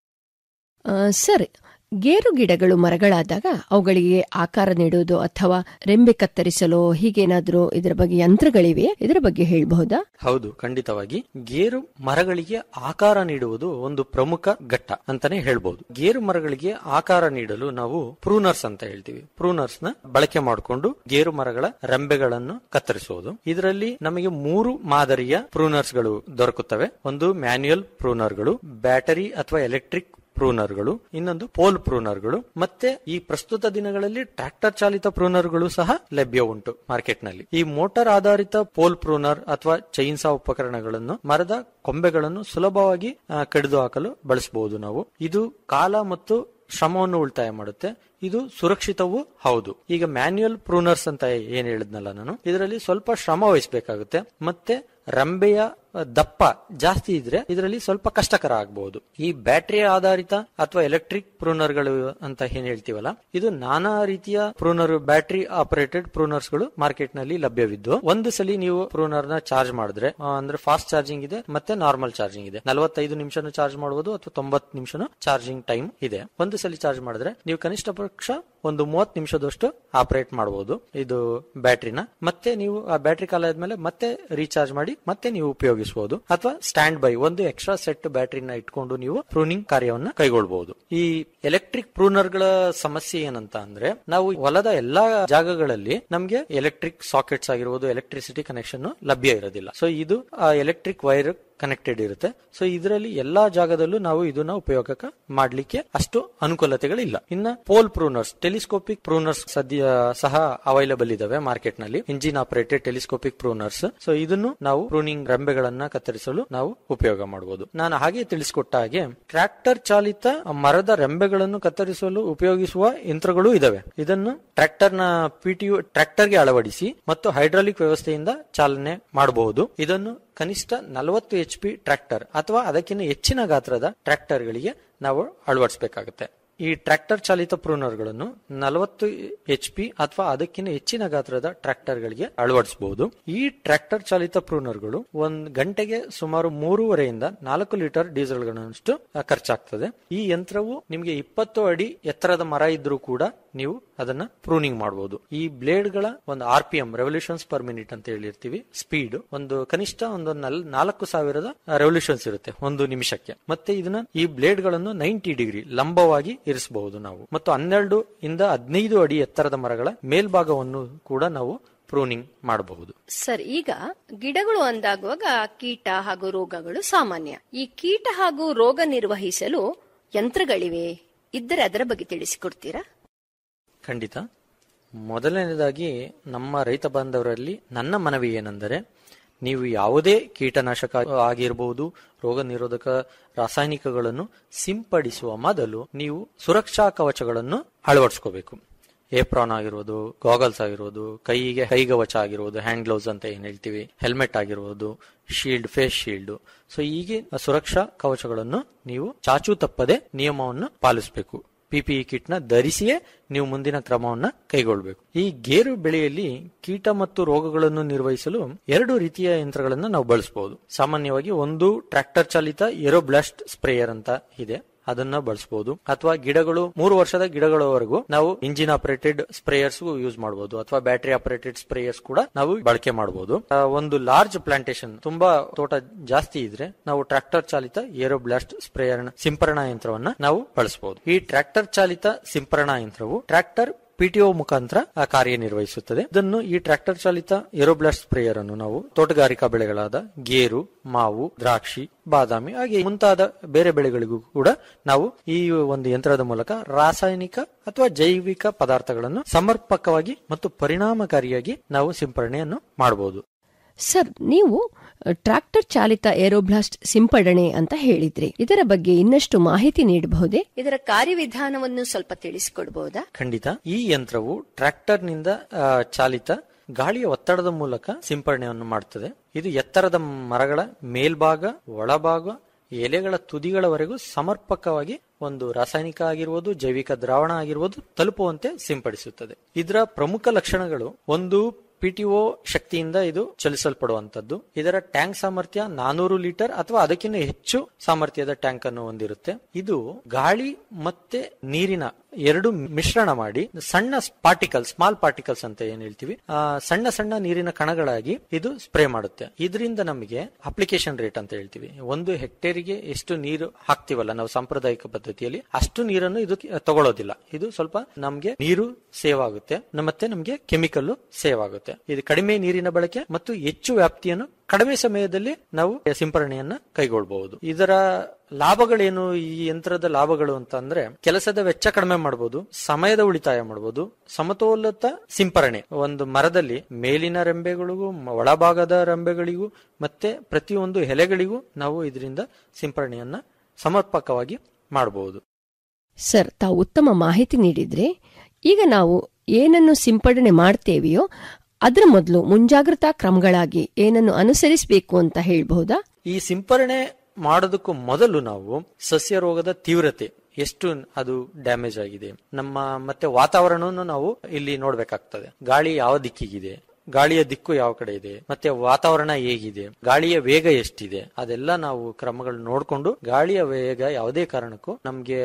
ಆ, ಸರ್ ಗೇರು ಗಿಡಗಳು ಮರಗಳಾದಾಗ ಅವುಗಳಿಗೆ ಆಕಾರ ನೀಡುವುದು ಅಥವಾ ರೆಂಬೆ ಕತ್ತರಿಸಲು ಹೀಗೇನಾದ್ರೂ ಇದರ ಬಗ್ಗೆ ಯಂತ್ರಗಳಿವೆ ಇದರ ಬಗ್ಗೆ ಹೇಳಬಹುದಾ ಹೌದು ಖಂಡಿತವಾಗಿ ಗೇರು ಮರಗಳಿಗೆ ಆಕಾರ ನೀಡುವುದು ಒಂದು ಪ್ರಮುಖ ಘಟ್ಟ ಅಂತಾನೆ ಹೇಳ್ಬಹುದು ಗೇರು ಮರಗಳಿಗೆ ಆಕಾರ ನೀಡಲು ನಾವು ಪ್ರೂನರ್ಸ್ ಅಂತ ಹೇಳ್ತೀವಿ ಪ್ರೂನರ್ಸ್ ನ ಬಳಕೆ ಮಾಡಿಕೊಂಡು ಗೇರು ಮರಗಳ ರೆಂಬೆಗಳನ್ನು ಕತ್ತರಿಸುವುದು ಇದರಲ್ಲಿ ನಮಗೆ ಮೂರು ಮಾದರಿಯ ಪ್ರೂನರ್ಸ್ ಗಳು ದೊರಕುತ್ತವೆ ಒಂದು ಮ್ಯಾನ್ಯುಯಲ್ ಪ್ರೂನರ್ಗಳು ಬ್ಯಾಟರಿ ಅಥವಾ ಎಲೆಕ್ಟ್ರಿಕ್ ಪ್ರೂನರ್ಗಳು ಇನ್ನೊಂದು ಪೋಲ್ ಪ್ರೂನರ್ಗಳು ಮತ್ತೆ ಈ ಪ್ರಸ್ತುತ ದಿನಗಳಲ್ಲಿ ಟ್ರ್ಯಾಕ್ಟರ್ ಚಾಲಿತ ಪ್ರೂನರ್ಗಳು ಸಹ ಲಭ್ಯ ಉಂಟು ಮಾರ್ಕೆಟ್ ನಲ್ಲಿ ಈ ಮೋಟಾರ್ ಆಧಾರಿತ ಪೋಲ್ ಪ್ರೂನರ್ ಅಥವಾ ಚೈನ್ಸಾ ಉಪಕರಣಗಳನ್ನು ಮರದ ಕೊಂಬೆಗಳನ್ನು ಸುಲಭವಾಗಿ ಆ, ಕಡಿದು ಹಾಕಲು ಬಳಸಬಹುದು ನಾವು ಇದು ಕಾಲ ಮತ್ತು ಶ್ರಮವನ್ನು ಉಳಿತಾಯ ಮಾಡುತ್ತೆ ಇದು ಸುರಕ್ಷಿತವೂ ಹೌದು ಈಗ ಮ್ಯಾನ್ಯುಯಲ್ ಪ್ರೂನರ್ಸ್ ಅಂತ ಏನ್ ಹೇಳಿದ್ನಲ್ಲ ನಾನು ಇದರಲ್ಲಿ ಸ್ವಲ್ಪ ಶ್ರಮ ವಹಿಸಬೇಕಾಗುತ್ತೆ ಮತ್ತೆ ರಂಬೆಯ ದಪ್ಪ ಜಾಸ್ತಿ ಇದ್ರೆ ಇದರಲ್ಲಿ ಸ್ವಲ್ಪ ಕಷ್ಟಕರ ಆಗಬಹುದು ಈ ಬ್ಯಾಟರಿ ಆಧಾರಿತ ಅಥವಾ ಎಲೆಕ್ಟ್ರಿಕ್ ಪ್ರೂನರ್ಗಳು ಅಂತ ಏನ್ ಹೇಳ್ತೀವಲ್ಲ ಇದು ನಾನಾ ರೀತಿಯ ಪ್ರೂನರ್ ಬ್ಯಾಟರಿ ಆಪರೇಟೆಡ್ ಪ್ರೂನರ್ಸ್ ಗಳು ಮಾರ್ಕೆಟ್ ನಲ್ಲಿ ಲಭ್ಯವಿದ್ದು ಒಂದು ಸಲ ನೀವು ಪ್ರೂನರ್ ನ ಚಾರ್ಜ್ ಮಾಡಿದ್ರೆ ಆ, ಅಂದ್ರೆ ಫಾಸ್ಟ್ ಚಾರ್ಜಿಂಗ್ ಇದೆ ಮತ್ತೆ ನಾರ್ಮಲ್ ಚಾರ್ಜಿಂಗ್ ಇದೆ ನಲವತ್ತೈದು ನಿಮಿಷನೂ ಚಾರ್ಜ್ ಮಾಡಬಹುದು ಅಥವಾ ತೊಂಬತ್ತು ನಿಮಿಷನೂ ಚಾರ್ಜಿಂಗ್ ಟೈಮ್ ಇದೆ ಒಂದು ಸಲ ಚಾರ್ಜ್ ಮಾಡಿದ್ರೆ ನೀವು ಕನಿಷ್ಠ ಪಕ್ಷ ಒಂದು ಮೂವತ್ತು ನಿಮಿಷದಷ್ಟು ಆಪರೇಟ್ ಮಾಡಬಹುದು ಇದು ಬ್ಯಾಟ್ರಿನ ಮತ್ತೆ ನೀವು ಆ ಬ್ಯಾಟ್ರಿ ಕಾಲ ಆದ್ಮೇಲೆ ಮತ್ತೆ ರೀಚಾರ್ಜ್ ಮಾಡಿ ಮತ್ತೆ ನೀವು ಉಪಯೋಗಿಸಬಹುದು ಅಥವಾ ಸ್ಟ್ಯಾಂಡ್ ಬೈ ಒಂದು ಎಕ್ಸ್ಟ್ರಾ ಸೆಟ್ ಬ್ಯಾಟ್ರಿನ ಇಟ್ಕೊಂಡು ನೀವು ಪ್ರೂನಿಂಗ್ ಕಾರ್ಯವನ್ನ ಕೈಗೊಳ್ಳಬಹುದು ಈ ಎಲೆಕ್ಟ್ರಿಕ್ ಪ್ರೂನರ್ ಗಳ ಸಮಸ್ಯೆ ಏನಂತ ಅಂದ್ರೆ ನಾವು ಹೊಲದ ಎಲ್ಲಾ ಜಾಗಗಳಲ್ಲಿ ನಮ್ಗೆ ಎಲೆಕ್ಟ್ರಿಕ್ ಸಾಕೆಟ್ಸ್ ಆಗಿರ್ಬೋದು ಎಲೆಕ್ಟ್ರಿಸಿಟಿ ಕನೆಕ್ಷನ್ ಲಭ್ಯ ಇರೋದಿಲ್ಲ ಸೊ ಇದು ಎಲೆಕ್ಟ್ರಿಕ್ ವೈರ್ ಕನೆಕ್ಟೆಡ್ ಇರುತ್ತೆ ಸೊ ಇದರಲ್ಲಿ ಎಲ್ಲಾ ಜಾಗದಲ್ಲೂ ನಾವು ಇದನ್ನ ಉಪಯೋಗ ಮಾಡ್ಲಿಕ್ಕೆ ಅಷ್ಟು ಅನುಕೂಲತೆಗಳಿಲ್ಲ ಇನ್ನ ಪೋಲ್ ಪ್ರೂನರ್ಸ್ ಟೆಲಿಸ್ಕೋಪಿಕ್ ಪ್ರೂನರ್ಸ್ ಸದ್ಯ ಸಹ ಅವೈಲಬಲ್ ಇದಾವೆ ಮಾರ್ಕೆಟ್ ನಲ್ಲಿ engine operated telescopic pruners so ಇದನ್ನು ನಾವು ಪ್ರೂನಿಂಗ್ ರೆಂಬೆಗಳನ್ನ ಕತ್ತರಿಸಲು ನಾವು ಉಪಯೋಗ ಮಾಡಬಹುದು ನಾನು ಹಾಗೆ ತಿಳಿಸಿಕೊಟ್ಟ ಹಾಗೆ ಟ್ರ್ಯಾಕ್ಟರ್ ಚಾಲಿತ ಮರದ ರೆಂಬೆಗಳನ್ನು ಕತ್ತರಿಸಲು ಉಪಯೋಗಿಸುವ ಯಂತ್ರಗಳು ಇದಾವೆ ಇದನ್ನು ಟ್ರ್ಯಾಕ್ಟರ್ ನ ಪಿಟಿಯು ಟ್ರ್ಯಾಕ್ಟರ್ ಗೆ ಅಳವಡಿಸಿ ಮತ್ತು ಹೈಡ್ರಾಲಿಕ್ ವ್ಯವಸ್ಥೆಯಿಂದ ಚಾಲನೆ ಮಾಡಬಹುದು ಇದನ್ನು ಕನಿಷ್ಠ ನಲವತ್ತು ಎಚ್ ಪಿ ಟ್ರ್ಯಾಕ್ಟರ್ ಅಥವಾ ಅದಕ್ಕಿಂತ ಹೆಚ್ಚಿನ ಗಾತ್ರದ ಟ್ರ್ಯಾಕ್ಟರ್ ಗಳಿಗೆ ನಾವು ಅಳವಡಿಸಬೇಕಾಗುತ್ತೆ ಈ ಟ್ರ್ಯಾಕ್ಟರ್ ಚಾಲಿತ ಪ್ರೂನರ್ಗಳನ್ನು ನಲವತ್ತು ಎಚ್ ಪಿ ಅಥವಾ ಅದಕ್ಕಿಂತ ಹೆಚ್ಚಿನ ಗಾತ್ರದ ಟ್ರ್ಯಾಕ್ಟರ್ ಗಳಿಗೆ ಅಳವಡಿಸಬಹುದು ಈ ಟ್ರ್ಯಾಕ್ಟರ್ ಚಾಲಿತ ಪ್ರೂನರ್ಗಳು ಒಂದ್ ಗಂಟೆಗೆ ಸುಮಾರು ಮೂರುವರೆಯಿಂದ ನಾಲ್ಕು ಲೀಟರ್ ಡೀಸೆಲ್ ಗಳಷ್ಟು ಖರ್ಚಾಗ್ತದೆ ಈ ಯಂತ್ರವು ನಿಮಗೆ ಇಪ್ಪತ್ತು ಅಡಿ ಎತ್ತರದ ಮರ ಇದ್ರೂ ಕೂಡ ನೀವು ಅದನ್ನ ಪ್ರೂನಿಂಗ್ ಮಾಡಬಹುದು ಈ ಬ್ಲೇಡ್ ಗಳ ಒಂದು R P M revolutions per minute ಅಂತ ಹೇಳಿರ್ತೀವಿ ಸ್ಪೀಡ್ ಒಂದು ಕನಿಷ್ಠ ಒಂದು ನಲ್- ನಾಲ್ಕು ಸಾವಿರದ ರೆವಲ್ಯೂಷನ್ಸ್ ಇರುತ್ತೆ ಒಂದು ನಿಮಿಷಕ್ಕೆ ಮತ್ತೆ ಇದನ್ನ ಈ ಬ್ಲೇಡ್ ಗಳನ್ನು ನೈಂಟಿ ಡಿಗ್ರಿ ಲಂಬವಾಗಿ ಇರಿಸಬಹುದು ನಾವು ಮತ್ತು ಹನ್ನೆರಡು ಇಂದ ಹದಿನೈದು ಅಡಿ ಎತ್ತರದ ಮರಗಳ ಮೇಲ್ಭಾಗವನ್ನು ಕೂಡ ನಾವು ಪ್ರೂನಿಂಗ್ ಮಾಡಬಹುದು ಸರ್ ಈಗ ಗಿಡಗಳು ಅಂದಾಗುವಾಗ ಕೀಟ ಹಾಗೂ ರೋಗಗಳು ಸಾಮಾನ್ಯ ಈ ಕೀಟ ಹಾಗೂ ರೋಗ ನಿರ್ವಹಿಸಲು ಯಂತ್ರಗಳಿವೆ ಇದ್ದರೆ ಅದರ ಬಗ್ಗೆ ತಿಳಿಸಿಕೊಡ್ತೀರಾ ಖಂಡಿತ ಮೊದಲನೇದಾಗಿ ನಮ್ಮ ರೈತ ಬಾಂಧವರಲ್ಲಿ ನನ್ನ ಮನವಿ ಏನೆಂದರೆ ನೀವು ಯಾವುದೇ ಕೀಟನಾಶಕ ಆಗಿರಬಹುದು ರೋಗ ನಿರೋಧಕ ರಾಸಾಯನಿಕಗಳನ್ನು ಸಿಂಪಡಿಸುವ ಮೊದಲು ನೀವು ಸುರಕ್ಷಾ ಕವಚಗಳನ್ನು ಅಳವಡಿಸ್ಕೋಬೇಕು ಏಪ್ರಾನ್ ಆಗಿರೋದು ಗಾಗಲ್ಸ್ ಆಗಿರೋದು ಕೈಗೆ ಕೈಗವಚ ಆಗಿರೋದು ಹ್ಯಾಂಡ್ ಗ್ಲೌಸ್ ಅಂತ ಏನ್ ಹೇಳ್ತೀವಿ ಹೆಲ್ಮೆಟ್ ಆಗಿರೋದು ಶೀಲ್ಡ್ ಫೇಸ್ ಶೀಲ್ಡ್ ಸೊ ಹೀಗೆ ಸುರಕ್ಷಾ ಕವಚಗಳನ್ನು ನೀವು ಚಾಚು ತಪ್ಪದೆ ನಿಯಮವನ್ನು ಪಾಲಿಸಬೇಕು ಪಿಪಿಇ ಕಿಟ್ ನ ಧರಿಸಿಯೇ ನೀವು ಮುಂದಿನ ಕ್ರಮವನ್ನ ಕೈಗೊಳ್ಳಬೇಕು ಈ ಗೇರು ಬೆಳೆಯಲ್ಲಿ ಕೀಟ ಮತ್ತು ರೋಗಗಳನ್ನು ನಿರ್ವಹಿಸಲು ಎರಡು ರೀತಿಯ ಯಂತ್ರಗಳನ್ನ ನಾವು ಬಳಸಬಹುದು ಸಾಮಾನ್ಯವಾಗಿ ಒಂದು ಟ್ರ್ಯಾಕ್ಟರ್ ಚಾಲಿತ ಏರೋಬ್ಲಾಸ್ಟ್ ಸ್ಪ್ರೇಯರ್ ಅಂತ ಇದೆ ಅದನ್ನ ಬಳಸಬಹುದು ಅಥವಾ ಗಿಡಗಳು ಮೂರು ವರ್ಷದ ಗಿಡಗಳವರೆಗೂ ನಾವು ಇಂಜಿನ್ ಆಪರೇಟೆಡ್ ಸ್ಪ್ರೇಯರ್ಸ್ ಯೂಸ್ ಮಾಡಬಹುದು ಅಥವಾ ಬ್ಯಾಟರಿ ಆಪರೇಟೆಡ್ ಸ್ಪ್ರೇಯರ್ಸ್ ಕೂಡ ನಾವು ಬಳಕೆ ಮಾಡಬಹುದು ಆ, ಒಂದು ಲಾರ್ಜ್ ಪ್ಲಾಂಟೇಶನ್ ತುಂಬಾ ತೋಟ ಜಾಸ್ತಿ ಇದ್ರೆ ನಾವು ಟ್ರ್ಯಾಕ್ಟರ್ ಚಾಲಿತ ಏರೋಬ್ಲಾಸ್ಟ್ ಸ್ಪ್ರೇಯರ್ ಸಿಂಪರಣಾ ಯಂತ್ರವನ್ನ ನಾವು ಬಳಸಬಹುದು ಈ ಟ್ರ್ಯಾಕ್ಟರ್ ಚಾಲಿತ ಸಿಂಪರಣಾ ಯಂತ್ರವು ಟ್ರ್ಯಾಕ್ಟರ್ ಪಿಟಿಒ ಮುಖಾಂತರ ಆ ಕಾರ್ಯನಿರ್ವಹಿಸುತ್ತದೆ ಇದನ್ನು ಈ ಟ್ರ್ಯಾಕ್ಟರ್ ಚಾಲಿತ ಏರೋಬ್ಲಾಸ್ಟ್ ಸ್ಪ್ರೇಯರ್ ಅನ್ನು ನಾವು ತೋಟಗಾರಿಕಾ ಬೆಳೆಗಳಾದ ಗೇರು ಮಾವು ದ್ರಾಕ್ಷಿ ಬಾದಾಮಿ ಹಾಗೆ ಮುಂತಾದ ಬೇರೆ ಬೆಳೆಗಳಿಗೂ ಕೂಡ ನಾವು ಈ ಒಂದು ಯಂತ್ರದ ಮೂಲಕ ರಾಸಾಯನಿಕ ಅಥವಾ ಜೈವಿಕ ಪದಾರ್ಥಗಳನ್ನು ಸಮರ್ಪಕವಾಗಿ ಮತ್ತು ಪರಿಣಾಮಕಾರಿಯಾಗಿ ನಾವು ಸಿಂಪರಣೆಯನ್ನು ಮಾಡಬಹುದು ಸರ್ ನೀವು ಟ್ರಾಕ್ಟರ್ ಚಾಲಿತ ಏರೋಬ್ಲಾಸ್ಟ್ ಸಿಂಪಡಣೆ ಅಂತ ಹೇಳಿದ್ರಿ ಇದರ ಬಗ್ಗೆ ಇನ್ನಷ್ಟು ಮಾಹಿತಿ ನೀಡಬಹುದೇ ಇದರ ಕಾರ್ಯವಿಧಾನವನ್ನು ಸ್ವಲ್ಪ ತಿಳಿಸಿಕೊಡಬಹುದಾ ಖಂಡಿತ ಈ ಯಂತ್ರವು ಟ್ರ್ಯಾಕ್ಟರ್ ನಿಂದ ಆ, ಚಾಲಿತ ಗಾಳಿಯ ಒತ್ತಡದ ಮೂಲಕ ಸಿಂಪರಣೆಯನ್ನು ಮಾಡುತ್ತದೆ ಇದು ಎತ್ತರದ ಮರಗಳ ಮೇಲ್ಭಾಗ ಒಳಭಾಗ ಎಲೆಗಳ ತುದಿಗಳವರೆಗೂ ಸಮರ್ಪಕವಾಗಿ ಒಂದು ರಾಸಾಯನಿಕ ಆಗಿರುವುದು ಜೈವಿಕ ದ್ರಾವಣ ಆಗಿರುವುದು ತಲುಪುವಂತೆ ಸಿಂಪಡಿಸುತ್ತದೆ ಇದರ ಪ್ರಮುಖ ಲಕ್ಷಣಗಳು ಒಂದು ಪಿಟಿಒ ಶಕ್ತಿಯಿಂದ ಇದು ಚಲಿಸಲ್ಪಡುವಂತದ್ದು ಇದರ ಟ್ಯಾಂಕ್ ಸಾಮರ್ಥ್ಯ ನಾನೂರು ಲೀಟರ್ ಅಥವಾ ಅದಕ್ಕಿಂತ ಹೆಚ್ಚು ಸಾಮರ್ಥ್ಯದ ಟ್ಯಾಂಕ್ ಅನ್ನು ಹೊಂದಿರುತ್ತೆ ಇದು ಗಾಳಿ ಮತ್ತೆ ನೀರಿನ ಎರಡು ಮಿಶ್ರಣ ಮಾಡಿ ಸಣ್ಣ ಪಾರ್ಟಿಕಲ್ ಸ್ಮಾಲ್ ಪಾರ್ಟಿಕಲ್ಸ್ ಅಂತ ಏನ್ ಹೇಳ್ತೀವಿ ಆ, ಸಣ್ಣ ಸಣ್ಣ ನೀರಿನ ಕಣಗಳಾಗಿ ಇದು ಸ್ಪ್ರೇ ಮಾಡುತ್ತೆ ಇದರಿಂದ ನಮಗೆ ಅಪ್ಲಿಕೇಶನ್ ರೇಟ್ ಅಂತ ಹೇಳ್ತೀವಿ ಒಂದು ಹೆಕ್ಟೇರಿಗೆ ಎಷ್ಟು ನೀರು ಹಾಕ್ತಿವಲ್ಲ ನಾವು ಸಾಂಪ್ರದಾಯಿಕ ಪದ್ಧತಿಯಲ್ಲಿ ಅಷ್ಟು ನೀರನ್ನು ಇದು ತಗೊಳ್ಳೋದಿಲ್ಲ ಇದು ಸ್ವಲ್ಪ ನಮ್ಗೆ ನೀರು ಸೇವ್ ಆಗುತ್ತೆ ನ- ಮತ್ತೆ ನಮ್ಗೆ ಕೆಮಿಕಲ್ ಸೇವ್ ಆಗುತ್ತೆ ಇದು ಕಡಿಮೆ ನೀರಿನ ಬಳಕೆ ಮತ್ತು ಹೆಚ್ಚು ವ್ಯಾಪ್ತಿಯನ್ನು ಕಡಿಮೆ ಸಮಯದಲ್ಲಿ ನಾವು ಸಿಂಪರಣೆಯನ್ನ ಕೈಗೊಳ್ಳಬಹುದು ಇದರ ಲಾಭಗಳೇನು ಈ ಯಂತ್ರದ ಲಾಭಗಳು ಅಂತ ಅಂದ್ರೆ ಕೆಲಸದ ವೆಚ್ಚ ಕಡಿಮೆ ಮಾಡಬಹುದು ಸಮಯದ ಉಳಿತಾಯ ಮಾಡಬಹುದು ಸಮತೋಲಿತ ಸಿಂಪರಣೆ ಒಂದು ಮರದಲ್ಲಿ ಮೇಲಿನ ರೆಂಬೆಗಳಿಗೂ ಮ- ಒಳಭಾಗದ ರೆಂಬೆಗಳಿಗೂ ಮತ್ತೆ ಪ್ರತಿಯೊಂದು ಎಲೆಗಳಿಗೂ ನಾವು ಇದರಿಂದ ಸಿಂಪರಣೆಯನ್ನ ಸಮರ್ಪಕವಾಗಿ ಮಾಡಬಹುದು ಸರ್ ತಾವು ಉತ್ತಮ ಮಾಹಿತಿ ನೀಡಿದ್ರೆ ಈಗ ನಾವು ಏನನ್ನು ಸಿಂಪಡಣೆ ಮಾಡ್ತೇವೆಯೋ ಅದರ ಮೊದಲು ಮುಂಜಾಗ್ರತಾ ಕ್ರಮಗಳಾಗಿ ಏನನ್ನು ಅನುಸರಿಸಬೇಕು ಅಂತ ಹೇಳ್ಬಹುದಾ ಈ ಸಿಂಪರಣೆ ಮಾಡೋದಕ್ಕೂ ಮೊದಲು ನಾವು ಸಸ್ಯ ರೋಗದ ತೀವ್ರತೆ ಎಷ್ಟು ಅದು ಡ್ಯಾಮೇಜ್ ಆಗಿದೆ ನಮ್ಮ ಮತ್ತೆ ವಾತಾವರಣವನ್ನು ನಾವು ಇಲ್ಲಿ ನೋಡ್ಬೇಕಾಗ್ತದೆ ಗಾಳಿ ಯಾವ ದಿಕ್ಕಿಗಿದೆ ಗಾಳಿಯ ದಿಕ್ಕು ಯಾವ ಕಡೆ ಇದೆ ಮತ್ತೆ ವಾತಾವರಣ ಹೇಗಿದೆ ಗಾಳಿಯ ವೇಗ ಎಷ್ಟಿದೆ ಅದೆಲ್ಲ ನಾವು ಕ್ರಮಗಳು ನೋಡ್ಕೊಂಡು ಗಾಳಿಯ ವೇಗ ಯಾವುದೇ ಕಾರಣಕ್ಕೂ ನಮ್ಗೆ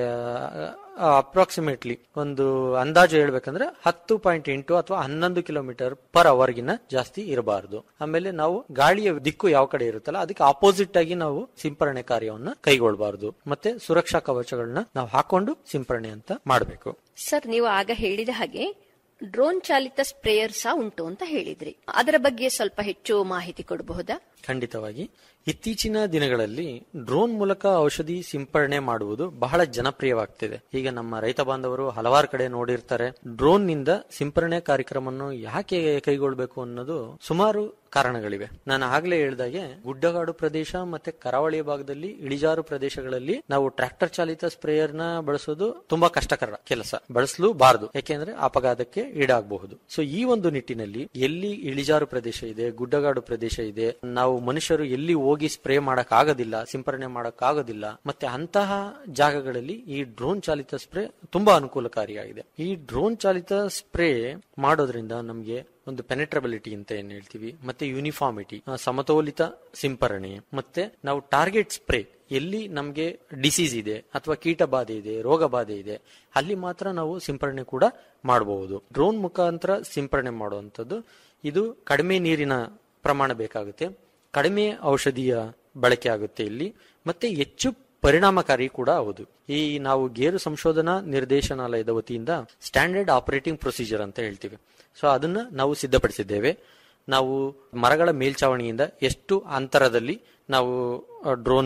ಅಪ್ರಾಕ್ಸಿಮೇಟ್ಲಿ ಒಂದು ಅಂದಾಜು ಹೇಳ್ಬೇಕಂದ್ರೆ ಹತ್ತು ಪಾಯಿಂಟ್ ಎಂಟು ಅಥವಾ ಹನ್ನೊಂದು ಕಿಲೋಮೀಟರ್ ಪರ್ ಅವರ್ಗಿನ ಜಾಸ್ತಿ ಇರಬಾರದು ಆಮೇಲೆ ನಾವು ಗಾಳಿಯ ದಿಕ್ಕು ಯಾವ ಕಡೆ ಇರುತ್ತಲ್ಲ ಅದಕ್ಕೆ ಆಪೋಸಿಟ್ ಆಗಿ ನಾವು ಸಿಂಪರಣೆ ಕಾರ್ಯವನ್ನ ಕೈಗೊಳ್ಳಬಾರದು ಮತ್ತೆ ಸುರಕ್ಷಾ ಕವಚಗಳನ್ನ ನಾವು ಹಾಕೊಂಡು ಸಿಂಪರಣೆ ಅಂತ ಮಾಡಬೇಕು ಸರ್ ನೀವು ಆಗ ಹೇಳಿದ ಹಾಗೆ ಡ್ರೋನ್ ಚಾಲಿತ ಸ್ಪ್ರೇಯರ್ ಸಹ ಉಂಟು ಅಂತ ಹೇಳಿದ್ರಿ ಅದರ ಬಗ್ಗೆ ಸ್ವಲ್ಪ ಹೆಚ್ಚು ಮಾಹಿತಿ ಕೊಡಬಹುದಾ ಖಂಡಿತವಾಗಿ ಇತ್ತೀಚಿನ ದಿನಗಳಲ್ಲಿ ಡ್ರೋನ್ ಮೂಲಕ ಔಷಧಿ ಸಿಂಪರಣೆ ಮಾಡುವುದು ಬಹಳ ಜನಪ್ರಿಯವಾಗ್ತಿದೆ ಈಗ ನಮ್ಮ ರೈತ ಬಾಂಧವರು ಹಲವಾರು ಕಡೆ ನೋಡಿರ್ತಾರೆ ಡ್ರೋನ್ ನಿಂದ ಸಿಂಪರಣೆ ಕಾರ್ಯಕ್ರಮವನ್ನು ಯಾಕೆ ಕೈಗೊಳ್ಳಬೇಕು ಅನ್ನೋದು ಸುಮಾರು ಕಾರಣಗಳಿವೆ ನಾನು ಆಗ್ಲೇ ಹೇಳ್ದಾಗೆ ಗುಡ್ಡಗಾಡು ಪ್ರದೇಶ ಮತ್ತೆ ಕರಾವಳಿಯ ಭಾಗದಲ್ಲಿ ಇಳಿಜಾರು ಪ್ರದೇಶಗಳಲ್ಲಿ ನಾವು ಟ್ರ್ಯಾಕ್ಟರ್ ಚಾಲಿತ ಸ್ಪ್ರೇಯರ್ ನ ಬಳಸೋದು ತುಂಬಾ ಕಷ್ಟಕರ ಕೆಲಸ ಬಳಸಲೂಬಾರದು ಯಾಕೆಂದ್ರೆ ಅಪಘಾತಕ್ಕೆ ಈಡಾಗಬಹುದು ಸೊ ಈ ಒಂದು ನಿಟ್ಟಿನಲ್ಲಿ ಎಲ್ಲಿ ಇಳಿಜಾರು ಪ್ರದೇಶ ಇದೆ ಗುಡ್ಡಗಾಡು ಪ್ರದೇಶ ಇದೆ ನಾವು ಮನುಷ್ಯರು ಎಲ್ಲಿ ಹೋಗಿ ಸ್ಪ್ರೇ ಮಾಡಕ್ ಆಗೋದಿಲ್ಲ ಸಿಂಪರಣೆ ಮಾಡಕ್ ಆಗೋದಿಲ್ಲ ಮತ್ತೆ ಅಂತಹ ಜಾಗಗಳಲ್ಲಿ ಈ ಡ್ರೋನ್ ಚಾಲಿತ ಸ್ಪ್ರೇ ತುಂಬಾ ಅನುಕೂಲಕಾರಿಯಾಗಿದೆ ಈ ಡ್ರೋನ್ ಚಾಲಿತ ಸ್ಪ್ರೇ ಮಾಡೋದ್ರಿಂದ ನಮಗೆ ಒಂದು ಪೆನೆಟ್ರಬಿಲಿಟಿ ಅಂತ ಏನ್ ಹೇಳ್ತೀವಿ ಮತ್ತೆ ಯೂನಿಫಾರ್ಮಿಟಿ ಆ, ಸಮತೋಲಿತ ಸಿಂಪರಣೆ ಮತ್ತೆ ನಾವು ಟಾರ್ಗೆಟ್ ಸ್ಪ್ರೇ ಎಲ್ಲಿ ನಮಗೆ ಡಿಸೀಸ್ ಇದೆ ಅಥವಾ ಕೀಟ ಬಾಧೆ ಇದೆ ರೋಗ ಬಾಧೆ ಇದೆ ಅಲ್ಲಿ ಮಾತ್ರ ನಾವು ಸಿಂಪರಣೆ ಕೂಡ ಮಾಡಬಹುದು ಡ್ರೋನ್ ಮುಖಾಂತರ ಸಿಂಪರಣೆ ಮಾಡುವಂತದ್ದು ಇದು ಕಡಿಮೆ ನೀರಿನ ಪ್ರಮಾಣ ಬೇಕಾಗುತ್ತೆ ಕಡಿಮೆ ಔಷಧಿಯ ಬಳಕೆ ಆಗುತ್ತೆ ಇಲ್ಲಿ ಮತ್ತೆ ಹೆಚ್ಚು ಪರಿಣಾಮಕಾರಿ ಕೂಡ ಹೌದು ಈ ನಾವು ಗೇರು ಸಂಶೋಧನಾ ನಿರ್ದೇಶನಾಲಯದ ವತಿಯಿಂದ ಸ್ಟ್ಯಾಂಡರ್ಡ್ ಆಪರೇಟಿಂಗ್ ಪ್ರೊಸೀಜರ್ ಅಂತ ಹೇಳ್ತೀವಿ ಸೊ ಅದನ್ನ ನಾವು ಸಿದ್ಧಪಡಿಸಿದ್ದೇವೆ ನಾವು ಮರಗಳ ಮೇಲ್ಚಾವಣಿಯಿಂದ ಎಷ್ಟು ಅಂತರದಲ್ಲಿ ನಾವು ಡ್ರೋನ್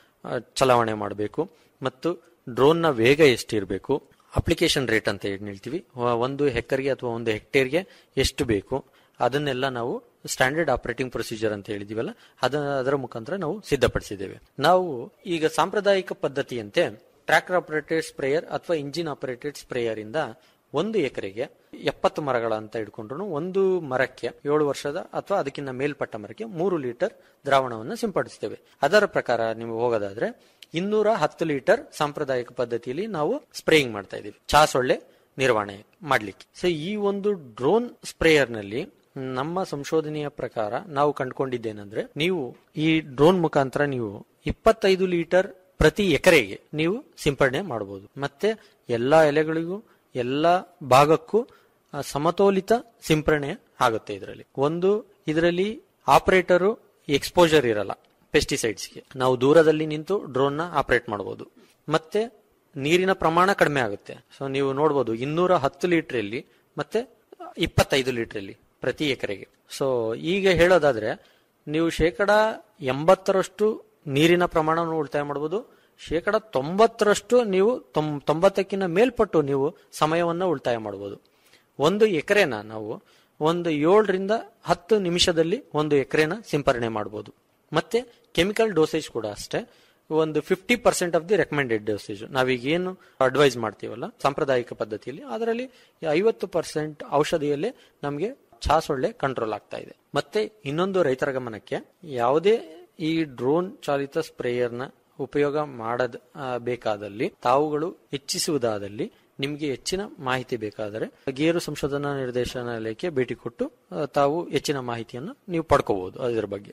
ಚಲಾವಣೆ ಮಾಡಬೇಕು ಮತ್ತು ಡ್ರೋನ್ ನ ವೇಗ ಎಷ್ಟಿರಬೇಕು ಅಪ್ಲಿಕೇಶನ್ ರೇಟ್ ಅಂತ ಏನ್ ಹೇಳ್ತೀವಿ ವ- ಒಂದು ಹೆಕ್ಟರ್ಗೆ ಅಥವಾ ಒಂದು ಹೆಕ್ಟೇರ್ಗೆ ಎಷ್ಟು ಬೇಕು ಅದನ್ನೆಲ್ಲ ನಾವು ಸ್ಟ್ಯಾಂಡರ್ಡ್ ಆಪರೇಟಿಂಗ್ ಪ್ರೊಸೀಜರ್ ಅಂತ ಹೇಳಿದೀವಲ್ಲ ಅದ ಅದರ ಮುಖಾಂತರ ನಾವು ಸಿದ್ಧಪಡಿಸಿದ್ದೇವೆ ನಾವು ಈಗ ಸಾಂಪ್ರದಾಯಿಕ ಪದ್ಧತಿಯಂತೆ ಟ್ರ್ಯಾಕ್ಟರ್ ಆಪರೇಟೆಡ್ ಸ್ಪ್ರೇಯರ್ ಅಥವಾ ಇಂಜಿನ್ ಆಪರೇಟೆಡ್ ಸ್ಪ್ರೇಯರ್ ಇಂದ ಒಂದು ಎಕರೆಗೆ ಎಪ್ಪತ್ತು ಮರಗಳ ಅಂತ ಇಟ್ಕೊಂಡ್ರು ಒಂದು ಮರಕ್ಕೆ ಏಳು ವರ್ಷದ ಅಥವಾ ಅದಕ್ಕಿಂತ ಮೇಲ್ಪಟ್ಟ ಮರಕ್ಕೆ ಮೂರು ಲೀಟರ್ ದ್ರಾವಣವನ್ನು ಸಿಂಪಡಿಸ್ತೇವೆ ಅದರ ಪ್ರಕಾರ ನೀವು ಹೋಗೋದಾದ್ರೆ ಇನ್ನೂರ ಹತ್ತು ಲೀಟರ್ ಸಾಂಪ್ರದಾಯಿಕ ಪದ್ಧತಿಯಲ್ಲಿ ನಾವು ಸ್ಪ್ರೇಯಿಂಗ್ ಮಾಡ್ತಾ ಇದೀವಿ ಚಾ ಸೊಳ್ಳೆ ನಿರ್ವಹಣೆ ಮಾಡ್ಲಿಕ್ಕೆ ಸೊ ಈ ಒಂದು ಡ್ರೋನ್ ಸ್ಪ್ರೇಯರ್ ನಲ್ಲಿ ನಮ್ಮ ಸಂಶೋಧನೆಯ ಪ್ರಕಾರ ನಾವು ಕಂಡುಕೊಂಡಿದ್ದೇನೆಂದ್ರೆ ನೀವು ಈ ಡ್ರೋನ್ ಮುಖಾಂತರ ನೀವು ಇಪ್ಪತ್ತೈದು ಲೀಟರ್ ಪ್ರತಿ ಎಕರೆಗೆ ನೀವು ಸಿಂಪಡಣೆ ಮಾಡಬಹುದು ಮತ್ತೆ ಎಲ್ಲಾ ಎಲೆಗಳಿಗೂ ಎಲ್ಲಾ ಭಾಗಕ್ಕೂ ಆ, ಸಮತೋಲಿತ ಸಿಂಪರಣೆ ಆಗುತ್ತೆ ಇದರಲ್ಲಿ ಒಂದು ಇದರಲ್ಲಿ ಆಪರೇಟರು ಎಕ್ಸ್ಪೋಜರ್ ಇರಲ್ಲ ಪೆಸ್ಟಿಸೈಡ್ಸ್ಗೆ ನಾವು ದೂರದಲ್ಲಿ ನಿಂತು ಡ್ರೋನ್ ನ ಆಪರೇಟ್ ಮಾಡಬಹುದು ಮತ್ತೆ ನೀರಿನ ಪ್ರಮಾಣ ಕಡಿಮೆ ಆಗುತ್ತೆ ಸೊ ನೀವು ನೋಡಬಹುದು ಇನ್ನೂರ ಹತ್ತು ಲೀಟರ್ ಮತ್ತೆ ಇಪ್ಪತ್ತೈದು ಲೀಟರ್ ಪ್ರತಿ ಎಕರೆಗೆ ಸೊ ಈಗ ಹೇಳೋದಾದ್ರೆ ನೀವು ಶೇಕಡ ಎಂಬತ್ತರಷ್ಟು ನೀರಿನ ಪ್ರಮಾಣವನ್ನು ಉಳಿತಾಯ ಮಾಡಬಹುದು ಶೇಕಡ ತೊಂಬತ್ತರಷ್ಟು ನೀವು ತೊಂ- ತೊಂಬತ್ತಕ್ಕಿಂತ ಮೇಲ್ಪಟ್ಟು ನೀವು ಸಮಯವನ್ನ ಉಳಿತಾಯ ಮಾಡಬಹುದು ಒಂದು ಎಕರೆನ ನಾವು ಒಂದು ಏಳರಿಂದ ಹತ್ತು ನಿಮಿಷದಲ್ಲಿ ಒಂದು ಎಕರೆನ ಸಿಂಪರಣೆ ಮಾಡಬಹುದು ಮತ್ತೆ ಕೆಮಿಕಲ್ ಡೋಸೇಜ್ ಕೂಡ ಅಷ್ಟೇ ಒಂದು fifty percent of the recommended dosage ನಾವೀಗ ಏನು ಅಡ್ವೈಸ್ ಮಾಡ್ತೀವಲ್ಲ ಸಾಂಪ್ರದಾಯಿಕ ಪದ್ಧತಿಯಲ್ಲಿ ಅದರಲ್ಲಿ ಐವತ್ತು ಪರ್ಸೆಂಟ್ ಔಷಧಿಯಲ್ಲೇ ನಮಗೆ ಚಾ ಸೊಳ್ಳೆ ಕಂಟ್ರೋಲ್ ಆಗ್ತಾ ಇದೆ ಮತ್ತೆ ಇನ್ನೊಂದು ರೈತರ ಗಮನಕ್ಕೆ ಯಾವುದೇ ಈ ಡ್ರೋನ್ ಚಾಲಿತ ಸ್ಪ್ರೇಯರ್ನ ಉಪಯೋಗ ಮಾಡದ ಆ, ಬೇಕಾದಲ್ಲಿ ತಾವುಗಳು ಹೆಚ್ಚಿಸುವುದಾದಲ್ಲಿ ನಿಮಗೆ ಹೆಚ್ಚಿನ ಮಾಹಿತಿ ಬೇಕಾದರೆ ಗೇರು ಸಂಶೋಧನಾ ನಿರ್ದೇಶನಾಲಯಕ್ಕೆ ಭೇಟಿ ಕೊಟ್ಟು ಆ, ತಾವು ಹೆಚ್ಚಿನ ಮಾಹಿತಿಯನ್ನು ನೀವು ಪಡ್ಕೋಬಹುದು ಅದರ ಬಗ್ಗೆ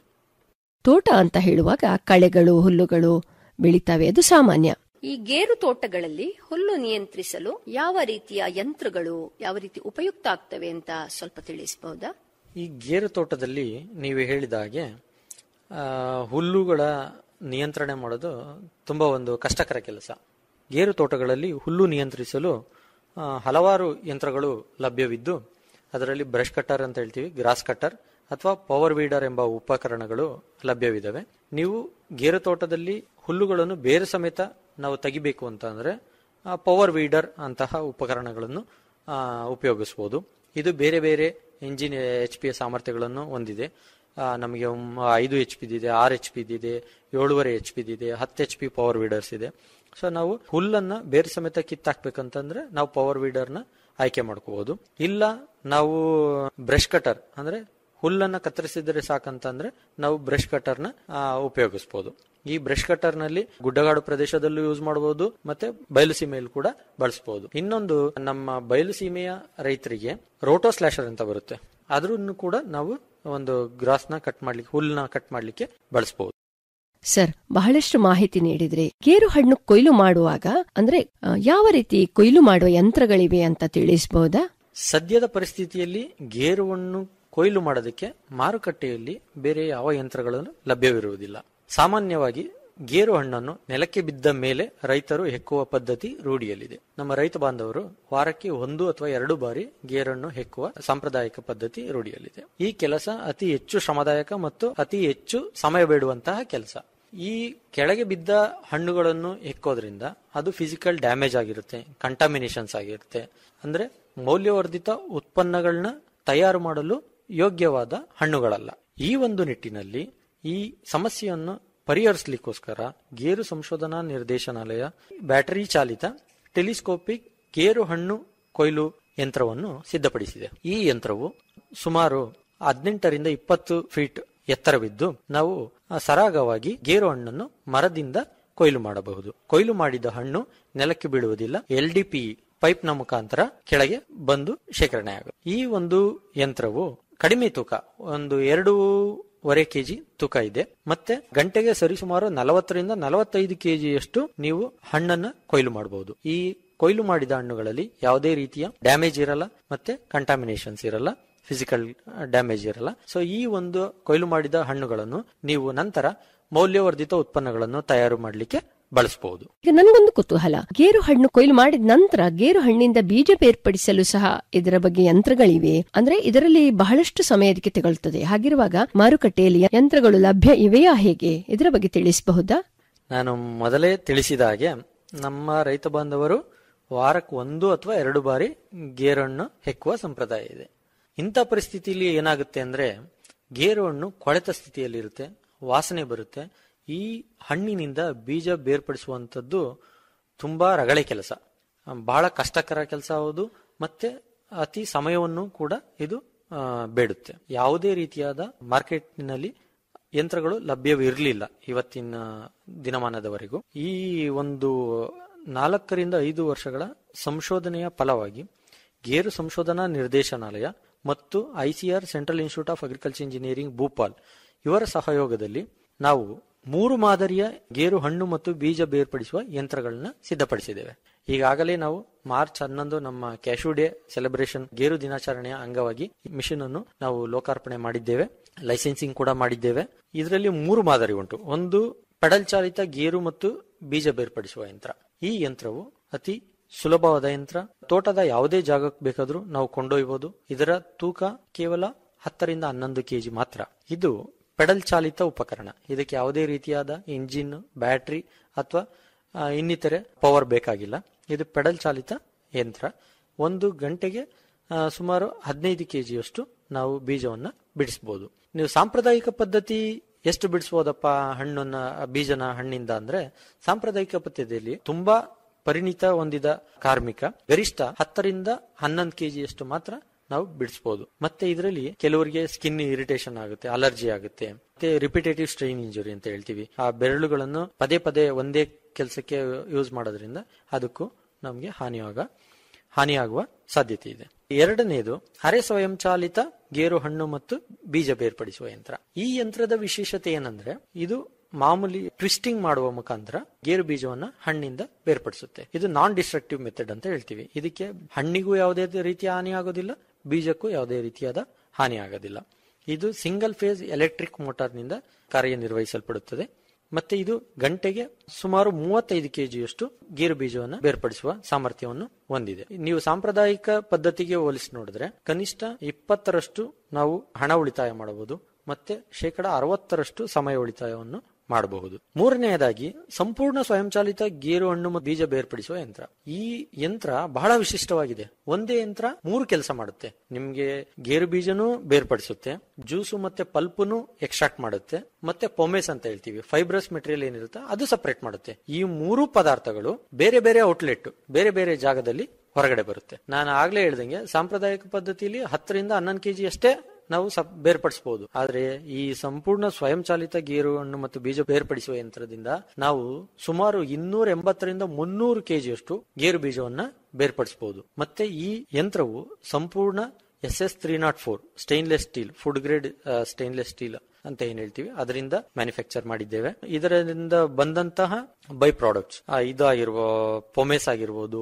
ತೋಟ ಅಂತ ಹೇಳುವಾಗ ಕಳೆಗಳು ಹುಲ್ಲುಗಳು ಬೆಳಿತಾವೆ ಅದು ಸಾಮಾನ್ಯ ಈ ಗೇರು ತೋಟಗಳಲ್ಲಿ ಹುಲ್ಲು ನಿಯಂತ್ರಿಸಲು ಯಾವ ರೀತಿಯ ಯಂತ್ರಗಳು ಯಾವ ರೀತಿ ಉಪಯುಕ್ತ ಆಗ್ತವೆ ಅಂತ ಸ್ವಲ್ಪ ತಿಳಿಸಬಹುದಾ ಈ ಗೇರು ತೋಟದಲ್ಲಿ ನೀವು ಹೇಳಿದ ಹಾಗೆ ಆ, ಹುಲ್ಲುಗಳ ನಿಯಂತ್ರಣೆ ಮಾಡೋದು ತುಂಬಾ ಒಂದು ಕಷ್ಟಕರ ಕೆಲಸ ಗೇರು ತೋಟಗಳಲ್ಲಿ ಹುಲ್ಲು ನಿಯಂತ್ರಿಸಲು ಆ, ಹಲವಾರು ಯಂತ್ರಗಳು ಲಭ್ಯವಿದ್ದು ಅದರಲ್ಲಿ ಬ್ರಷ್ ಕಟ್ಟರ್ ಅಂತ ಹೇಳ್ತೀವಿ ಗ್ರಾಸ್ ಕಟ್ಟರ್ ಅಥವಾ ಪವರ್ ವೀಡರ್ ಎಂಬ ಉಪಕರಣಗಳು ಲಭ್ಯವಿದ್ದಾವೆ ನೀವು ಗೇರು ತೋಟದಲ್ಲಿ ಹುಲ್ಲುಗಳನ್ನು ಬೇರೆ ಸಮೇತ ನಾವು ತೆಗಿಬೇಕು ಅಂತ ಅಂದ್ರೆ ಪವರ್ ವೀಡರ್ ಅಂತಹ ಉಪಕರಣಗಳನ್ನು ಆ, ಉಪಯೋಗಿಸಬಹುದು ಇದು ಬೇರೆ ಬೇರೆ ಇಂಜಿನ್ ಎಚ್ ಪಿ ಸಾಮರ್ಥ್ಯಗಳನ್ನು ಹೊಂದಿದೆ ಆ, ನಮಗೆ ಒಮ್- ಐದು ಎಚ್ ಪಿ ಇದೆ ಆರು ಎಚ್ ಪಿ ಇದೆ ಏಳುವರೆ ಎಚ್ ಪಿ ಇದೆ ಹತ್ತು ಎಚ್ ಪಿ ಪವರ್ ವೀಡರ್ಸ್ ಇದೆ ಸೊ ನಾವು ಹುಲ್ಲನ್ನ ಬೇರೆ ಸಮೇತ ಕಿತ್ತಾಕ್ಬೇಕಂತಂದ್ರೆ ನಾವು ಪವರ್ ವೀಡರ್ ನ ಆಯ್ಕೆ ಮಾಡ್ಕೋಬಹುದು ಇಲ್ಲ ನಾವು ಬ್ರಷ್ ಕಟರ್ ಅಂದ್ರೆ ಹುಲ್ಲನ್ನ ಕತ್ತರಿಸಿದ್ರೆ ಸಾಕಂತಂದ್ರೆ ನಾವು ಬ್ರಷ್ ಕಟರ್ ನ ಉಪಯೋಗಿಸಬಹುದು ಈ ಬ್ರಷ್ ಕಟರ್ ನಲ್ಲಿ ಗುಡ್ಡಗಾಡು ಪ್ರದೇಶದಲ್ಲೂ ಯೂಸ್ ಮಾಡಬಹುದು ಮತ್ತೆ ಬಯಲು ಸೀಮೆಯಲ್ಲಿ ಕೂಡ ಬಳಸಬಹುದು ಇನ್ನೊಂದು ನಮ್ಮ ಬಯಲು ಸೀಮೆಯ ರೈತರಿಗೆ ರೋಟೋ ಸ್ಲಾಶರ್ ಅಂತ ಬರುತ್ತೆ ಅದ್ರನ್ನು ಕೂಡ ನಾವು ಒಂದು ಗ್ರಾಸ್ ನ ಕಟ್ ಮಾಡ್ಲಿಕ್ಕೆ ಹುಲ್ಲನ್ನ ಕಟ್ ಮಾಡ್ಲಿಕ್ಕೆ ಬಳಸಬಹುದು ಸರ್ ಬಹಳಷ್ಟು ಮಾಹಿತಿ ನೀಡಿದ್ರಿ ಗೇರು ಹಣ್ಣು ಕೊಯ್ಲು ಮಾಡುವಾಗ ಅಂದ್ರೆ ಆ, ಯಾವ ರೀತಿ ಕೊಯ್ಲು ಮಾಡುವ ಯಂತ್ರಗಳಿವೆ ಅಂತ ತಿಳಿಸಬಹುದಾ ಸದ್ಯದ ಪರಿಸ್ಥಿತಿಯಲ್ಲಿ ಗೇರುವನ್ನು ಕೊಯ್ಲು ಮಾಡೋದಕ್ಕೆ ಮಾರುಕಟ್ಟೆಯಲ್ಲಿ ಬೇರೆ ಯಾವ ಯಂತ್ರಗಳನ್ನು ಲಭ್ಯವಿರುವುದಿಲ್ಲ ಸಾಮಾನ್ಯವಾಗಿ ಗೇರು ಹಣ್ಣನ್ನು ನೆಲಕ್ಕೆ ಬಿದ್ದ ಮೇಲೆ ರೈತರು ಹೆಕ್ಕುವ ಪದ್ಧತಿ ರೂಢಿಯಲ್ಲಿದೆ ನಮ್ಮ ರೈತ ಬಾಂಧವರು ವಾರಕ್ಕೆ ಒಂದು ಅಥವಾ ಎರಡು ಬಾರಿ ಗೇರನ್ನು ಹೆಕ್ಕುವ ಸಾಂಪ್ರದಾಯಿಕ ಪದ್ಧತಿ ರೂಢಿಯಲ್ಲಿದೆ ಈ ಕೆಲಸ ಅತಿ ಹೆಚ್ಚು ಶ್ರಮದಾಯಕ ಮತ್ತು ಅತಿ ಹೆಚ್ಚು ಸಮಯ ಬೇಡುವಂತಹ ಕೆಲಸ ಈ ಕೆಳಗೆ ಬಿದ್ದ ಹಣ್ಣುಗಳನ್ನು ಹೆಕ್ಕೋದ್ರಿಂದ ಅದು ಫಿಸಿಕಲ್ ಡ್ಯಾಮೇಜ್ ಆಗಿರುತ್ತೆ ಕಂಟಾಮಿನೇಷನ್ಸ್ ಆಗಿರುತ್ತೆ ಅಂದ್ರೆ ಮೌಲ್ಯವರ್ಧಿತ ಉತ್ಪನ್ನಗಳನ್ನ ತಯಾರು ಮಾಡಲು ಯೋಗ್ಯವಾದ ಹಣ್ಣುಗಳಲ್ಲ ಈ ಒಂದು ನಿಟ್ಟಿನಲ್ಲಿ ಈ ಸಮಸ್ಯೆಯನ್ನು ಪರಿಹರಿಸಲಿಕ್ಕೋಸ್ಕರ ಗೇರು ಸಂಶೋಧನಾ ನಿರ್ದೇಶನಾಲಯ ಬ್ಯಾಟರಿ ಚಾಲಿತ ಟೆಲಿಸ್ಕೋಪಿಕ್ ಗೇರು ಹಣ್ಣು ಕೊಯ್ಲು ಯಂತ್ರವನ್ನು ಸಿದ್ಧಪಡಿಸಿದೆ ಈ ಯಂತ್ರವು ಸುಮಾರು ಹದಿನೆಂಟರಿಂದ ಇಪ್ಪತ್ತು ಫೀಟ್ ಎತ್ತರವಿದ್ದು ನಾವು ಆ, ಸರಾಗವಾಗಿ ಗೇರು ಹಣ್ಣನ್ನು ಮರದಿಂದ ಕೊಯ್ಲು ಮಾಡಬಹುದು ಕೊಯ್ಲು ಮಾಡಿದ ಹಣ್ಣು ನೆಲಕ್ಕೆ ಬೀಳುವುದಿಲ್ಲ ಎಲ್ ಡಿ ಪಿ ಪೈಪ್ನ ಮುಖಾಂತರ ಕೆಳಗೆ ಬಂದು ಶೇಖರಣೆ ಆಗುತ್ತೆ ಈ ಒಂದು ಯಂತ್ರವು ಕಡಿಮೆ ತೂಕ ಒಂದು ಎರಡೂವರೆ ಕೆಜಿ ತೂಕ ಇದೆ ಮತ್ತೆ ಗಂಟೆಗೆ ಸರಿಸುಮಾರು ನಲವತ್ತರಿಂದ ನಲವತ್ತೈದು ಕೆಜಿಯಷ್ಟು ನೀವು ಹಣ್ಣನ್ನ ಕೊಯ್ಲು ಮಾಡಬಹುದು ಈ ಕೊಯ್ಲು ಮಾಡಿದ ಹಣ್ಣುಗಳಲ್ಲಿ ಯಾವುದೇ ರೀತಿಯ ಡ್ಯಾಮೇಜ್ ಇರಲ್ಲ ಮತ್ತೆ ಕಂಟಾಮಿನೇಷನ್ಸ್ ಇರಲ್ಲ ಫಿಸಿಕಲ್ ಡ್ಯಾಮೇಜ್ ಇರಲ್ಲ ಸೊ ಈ ಒಂದು ಕೊಯ್ಲು ಮಾಡಿದ ಹಣ್ಣುಗಳನ್ನು ನೀವು ನಂತರ ಮೌಲ್ಯವರ್ಧಿತ ಉತ್ಪನ್ನಗಳನ್ನು ತಯಾರು ಮಾಡಲಿಕ್ಕೆ ಬಳಸಬಹುದು ಈಗ ನನ್ಗೊಂದು ಕುತೂಹಲ ಗೇರು ಹಣ್ಣು ಕೊಯ್ಲು ಮಾಡಿದ ನಂತರ ಗೇರು ಹಣ್ಣಿಂದ ಬೀಜ ಬೇರ್ಪಡಿಸಲು ಸಹ ಇದರ ಬಗ್ಗೆ ಯಂತ್ರಗಳಿವೆ ಅಂದ್ರೆ ಇದರಲ್ಲಿ ಬಹಳಷ್ಟು ಸಮಯ ಅದಕ್ಕೆ ತಗೊಳ್ತದೆ ಹಾಗಿರುವಾಗ ಮಾರುಕಟ್ಟೆಯಲ್ಲಿ ಯಂತ್ರಗಳು ಲಭ್ಯ ಇವೆಯಾ ಹೇಗೆ ಇದರ ಬಗ್ಗೆ ತಿಳಿಸಬಹುದಾ ನಾನು ಮೊದಲೇ ತಿಳಿಸಿದ ಹಾಗೆ ನಮ್ಮ ರೈತ ಬಾಂಧವರು ವಾರಕ್ಕೆ ಒಂದು ಅಥವಾ ಎರಡು ಬಾರಿ ಗೇರನ್ನು ಹೆಕ್ಕುವ ಸಂಪ್ರದಾಯ ಇದೆ ಇಂಥ ಪರಿಸ್ಥಿತಿಯಲ್ಲಿ ಏನಾಗುತ್ತೆ ಅಂದ್ರೆ ಗೇರು ಹಣ್ಣು ಕೊಳೆತ ಸ್ಥಿತಿಯಲ್ಲಿರುತ್ತೆ ವಾಸನೆ ಬರುತ್ತೆ ಈ ಹಣ್ಣಿನಿಂದ ಬೀಜ ಬೇರ್ಪಡಿಸುವಂಥದ್ದು ತುಂಬಾ ರಗಳೆ ಕೆಲಸ ಬಹಳ ಕಷ್ಟಕರ ಕೆಲಸ ಹೌದು ಮತ್ತೆ ಅತಿ ಸಮಯವನ್ನು ಕೂಡ ಇದು ಆ, ಬೇಡುತ್ತೆ ಯಾವುದೇ ರೀತಿಯಾದ ಮಾರ್ಕೆಟ್ನಲ್ಲಿ ಯಂತ್ರಗಳು ಲಭ್ಯವಿರಲಿಲ್ಲ ಇವತ್ತಿನ ದಿನಮಾನದವರೆಗೂ ಈ ಒಂದು ನಾಲ್ಕರಿಂದ ಐದು ವರ್ಷಗಳ ಸಂಶೋಧನೆಯ ಫಲವಾಗಿ ಗೇರು ಸಂಶೋಧನಾ ನಿರ್ದೇಶನಾಲಯ ಮತ್ತು ICR central institute of agriculture engineering Bhopal ಇವರ ಸಹಯೋಗದಲ್ಲಿ ನಾವು ಮೂರು ಮಾದರಿಯ ಗೇರು ಹಣ್ಣು ಮತ್ತು ಬೀಜ ಬೇರ್ಪಡಿಸುವ ಯಂತ್ರಗಳನ್ನ ಸಿದ್ಧಪಡಿಸಿದ್ದೇವೆ ಈಗಾಗಲೇ ನಾವು ಮಾರ್ಚ್ ಹನ್ನೊಂದು ನಮ್ಮ ಕ್ಯಾಶು ಡೇ ಸೆಲೆಬ್ರೇಷನ್ ಗೇರು ದಿನಾಚರಣೆಯ ಅಂಗವಾಗಿ ಮಿಷನ್ ಅನ್ನು ನಾವು ಲೋಕಾರ್ಪಣೆ ಮಾಡಿದ್ದೇವೆ ಲೈಸೆನ್ಸಿಂಗ್ ಕೂಡ ಮಾಡಿದ್ದೇವೆ ಇದರಲ್ಲಿ ಮೂರು ಮಾದರಿ ಉಂಟು ಒಂದು ಪೆಡಲ್ ಚಾಲಿತ ಗೇರು ಮತ್ತು ಬೀಜ ಬೇರ್ಪಡಿಸುವ ಯಂತ್ರ ಈ ಯಂತ್ರವು ಅತಿ ಸುಲಭವಾದ ಯಂತ್ರ ತೋಟದ ಯಾವುದೇ ಜಾಗಕ್ಕೆ ಬೇಕಾದ್ರೂ ನಾವು ಕೊಂಡೊಯ್ಯಬಹುದು ಇದರ ತೂಕ ಕೇವಲ ಹತ್ತರಿಂದ ಹನ್ನೊಂದು ಕೆಜಿ ಮಾತ್ರ ಇದು ಪೆಡಲ್ ಚಾಲಿತ ಉಪಕರಣ ಇದಕ್ಕೆ ಯಾವುದೇ ರೀತಿಯಾದ ಇಂಜಿನ್ ಬ್ಯಾಟರಿ ಅಥವಾ ಇನ್ನಿತರೆ ಪವರ್ ಬೇಕಾಗಿಲ್ಲ ಇದು ಪೆಡಲ್ ಚಾಲಿತ ಯಂತ್ರ ಒಂದು ಗಂಟೆಗೆ ಆ, ಸುಮಾರು ಹದಿನೈದು ಕೆಜಿಯಷ್ಟು ನಾವು ಬೀಜವನ್ನ ಬಿಡಿಸಬಹುದು ನೀವು ಸಾಂಪ್ರದಾಯಿಕ ಪದ್ಧತಿ ಎಷ್ಟು ಬಿಡಿಸಬಹುದಪ್ಪ ಹಣ್ಣನ್ನ ಬೀಜನ ಹಣ್ಣಿಂದ ಅಂದ್ರೆ ಸಾಂಪ್ರದಾಯಿಕ ಪದ್ಧತಿಯಲ್ಲಿ ತುಂಬಾ ಪರಿಣಿತ ಹೊಂದಿದ ಕಾರ್ಮಿಕ ಗರಿಷ್ಠ ಹತ್ತರಿಂದ ಹನ್ನೊಂದು ಕೆಜಿಯಷ್ಟು ಮಾತ್ರ ನಾವು ಬಿಡಿಸಬಹುದು ಮತ್ತೆ ಇದರಲ್ಲಿ ಕೆಲವರಿಗೆ ಸ್ಕಿನ್ ಇರಿಟೇಷನ್ ಆಗುತ್ತೆ ಅಲರ್ಜಿ ಆಗುತ್ತೆ ಮತ್ತೆ ರಿಪಿಟೇಟಿವ್ ಸ್ಟ್ರೈನ್ ಇಂಜುರಿ ಅಂತ ಹೇಳ್ತೀವಿ ಆ ಬೆರಳುಗಳನ್ನು ಪದೇ ಪದೇ ಒಂದೇ ಕೆಲಸಕ್ಕೆ ಯೂಸ್ ಮಾಡೋದ್ರಿಂದ ಅದಕ್ಕೂ ನಮಗೆ ಹಾನಿಯಾಗ ಹಾನಿಯಾಗುವ ಸಾಧ್ಯತೆ ಇದೆ ಎರಡನೇದು ಅರೆ ಸ್ವಯಂಚಾಲಿತ ಗೇರು ಹಣ್ಣು ಮತ್ತು ಬೀಜ ಬೇರ್ಪಡಿಸುವ ಯಂತ್ರ ಈ ಯಂತ್ರದ ವಿಶೇಷತೆ ಏನಂದ್ರೆ ಇದು ಮಾಮೂಲಿ ಟ್ವಿಸ್ಟಿಂಗ್ ಮಾಡುವ ಮುಖಾಂತರ ಗೇರು ಬೀಜವನ್ನ ಹಣ್ಣಿಂದ ಬೇರ್ಪಡಿಸುತ್ತೆ ಇದು ನಾನ್ ಡಿಸ್ಟ್ರಕ್ಟಿವ್ ಮೆಥಡ್ ಅಂತ ಹೇಳ್ತೀವಿ ಇದಕ್ಕೆ ಹಣ್ಣಿಗೂ ಯಾವುದೇ ರೀತಿಯ ಹಾನಿ ಆಗೋದಿಲ್ಲ ಬೀಜಕ್ಕೂ ಯಾವುದೇ ರೀತಿಯಾದ ಹಾನಿ ಆಗೋದಿಲ್ಲ ಇದು ಸಿಂಗಲ್ ಫೇಸ್ ಎಲೆಕ್ಟ್ರಿಕ್ ಮೋಟಾರ್ನಿಂದ ಕಾರ್ಯನಿರ್ವಹಿಸಲ್ಪಡುತ್ತದೆ ಮತ್ತೆ ಇದು ಗಂಟೆಗೆ ಸುಮಾರು ಮೂವತ್ತೈದು ಕೆಜಿಯಷ್ಟು ಗೇರು ಬೀಜವನ್ನು ಬೇರ್ಪಡಿಸುವ ಸಾಮರ್ಥ್ಯವನ್ನು ಹೊಂದಿದೆ ನೀವು ಸಾಂಪ್ರದಾಯಿಕ ಪದ್ಧತಿಗೆ ಹೋಲಿಸಿ ನೋಡಿದ್ರೆ ಕನಿಷ್ಠ ಇಪ್ಪತ್ತರಷ್ಟು ನಾವು ಹಣ ಉಳಿತಾಯ ಮಾಡಬಹುದು ಮತ್ತೆ ಶೇಕಡ ಅರವತ್ತರಷ್ಟು ಸಮಯ ಉಳಿತಾಯವನ್ನು ಮಾಡಬಹುದು ಮೂರನೆಯದಾಗಿ ಸಂಪೂರ್ಣ ಸ್ವಯಂಚಾಲಿತ ಗೇರು ಹಣ್ಣು ಮತ್ತು ಬೀಜ ಬೇರ್ಪಡಿಸುವ ಯಂತ್ರ ಈ ಯಂತ್ರ ಬಹಳ ವಿಶಿಷ್ಟವಾಗಿದೆ ಒಂದೇ ಯಂತ್ರ ಮೂರು ಕೆಲಸ ಮಾಡುತ್ತೆ ನಿಮ್ಗೆ ಗೇರು ಬೀಜನೂ ಬೇರ್ಪಡಿಸುತ್ತೆ ಜ್ಯೂಸು ಮತ್ತೆ ಪಲ್ಪನು ಎಕ್ಸ್ಟ್ರಾಕ್ಟ್ ಮಾಡುತ್ತೆ ಮತ್ತೆ ಪೊಮೇಸ್ ಅಂತ ಹೇಳ್ತೀವಿ ಫೈಬ್ರಸ್ ಮೆಟೀರಿಯಲ್ ಏನಿರುತ್ತೆ ಅದು ಸಪರೇಟ್ ಮಾಡುತ್ತೆ ಈ ಮೂರು ಪದಾರ್ಥಗಳು ಬೇರೆ ಬೇರೆ ಔಟ್ಲೆಟ್ ಬೇರೆ ಬೇರೆ ಜಾಗದಲ್ಲಿ ಹೊರಗಡೆ ಬರುತ್ತೆ ನಾನು ಆಗ್ಲೇ ಹೇಳ್ದಂಗೆ ಸಾಂಪ್ರದಾಯಿಕ ಪದ್ಧತಿಯಲ್ಲಿ ಹತ್ತರಿಂದ ಹನ್ನೊಂದು ಕೆಜಿ ಅಷ್ಟೇ ನಾವು ಸಪ್ ಬೇರ್ಪಡಿಸಬಹುದು ಆದ್ರೆ ಈ ಸಂಪೂರ್ಣ ಸ್ವಯಂಚಾಲಿತ ಗೇರು ಹಣ್ಣು ಮತ್ತು ಬೀಜ ಬೇರ್ಪಡಿಸುವ ಯಂತ್ರದಿಂದ ನಾವು ಸುಮಾರು ಇನ್ನೂರ ಎಂಬತ್ತರಿಂದ ಮುನ್ನೂರು ಕೆಜಿಯಷ್ಟು ಗೇರು ಬೀಜವನ್ನ ಬೇರ್ಪಡಿಸಬಹುದು ಮತ್ತೆ ಈ ಯಂತ್ರವು ಸಂಪೂರ್ಣ S S three nought four stainless steel food grade stainless steel ಅಂತ ಏನ್ ಹೇಳ್ತೀವಿ ಅದರಿಂದ ಮ್ಯಾನುಫ್ಯಾಕ್ಚರ್ ಮಾಡಿದ್ದೇವೆ ಇದರಿಂದ ಬಂದಂತಹ ಬೈ ಪ್ರಾಡಕ್ಟ್ಸ್ ಇದು ಆಗಿರುವ ಪೊಮೇಸ್ ಆಗಿರ್ಬೋದು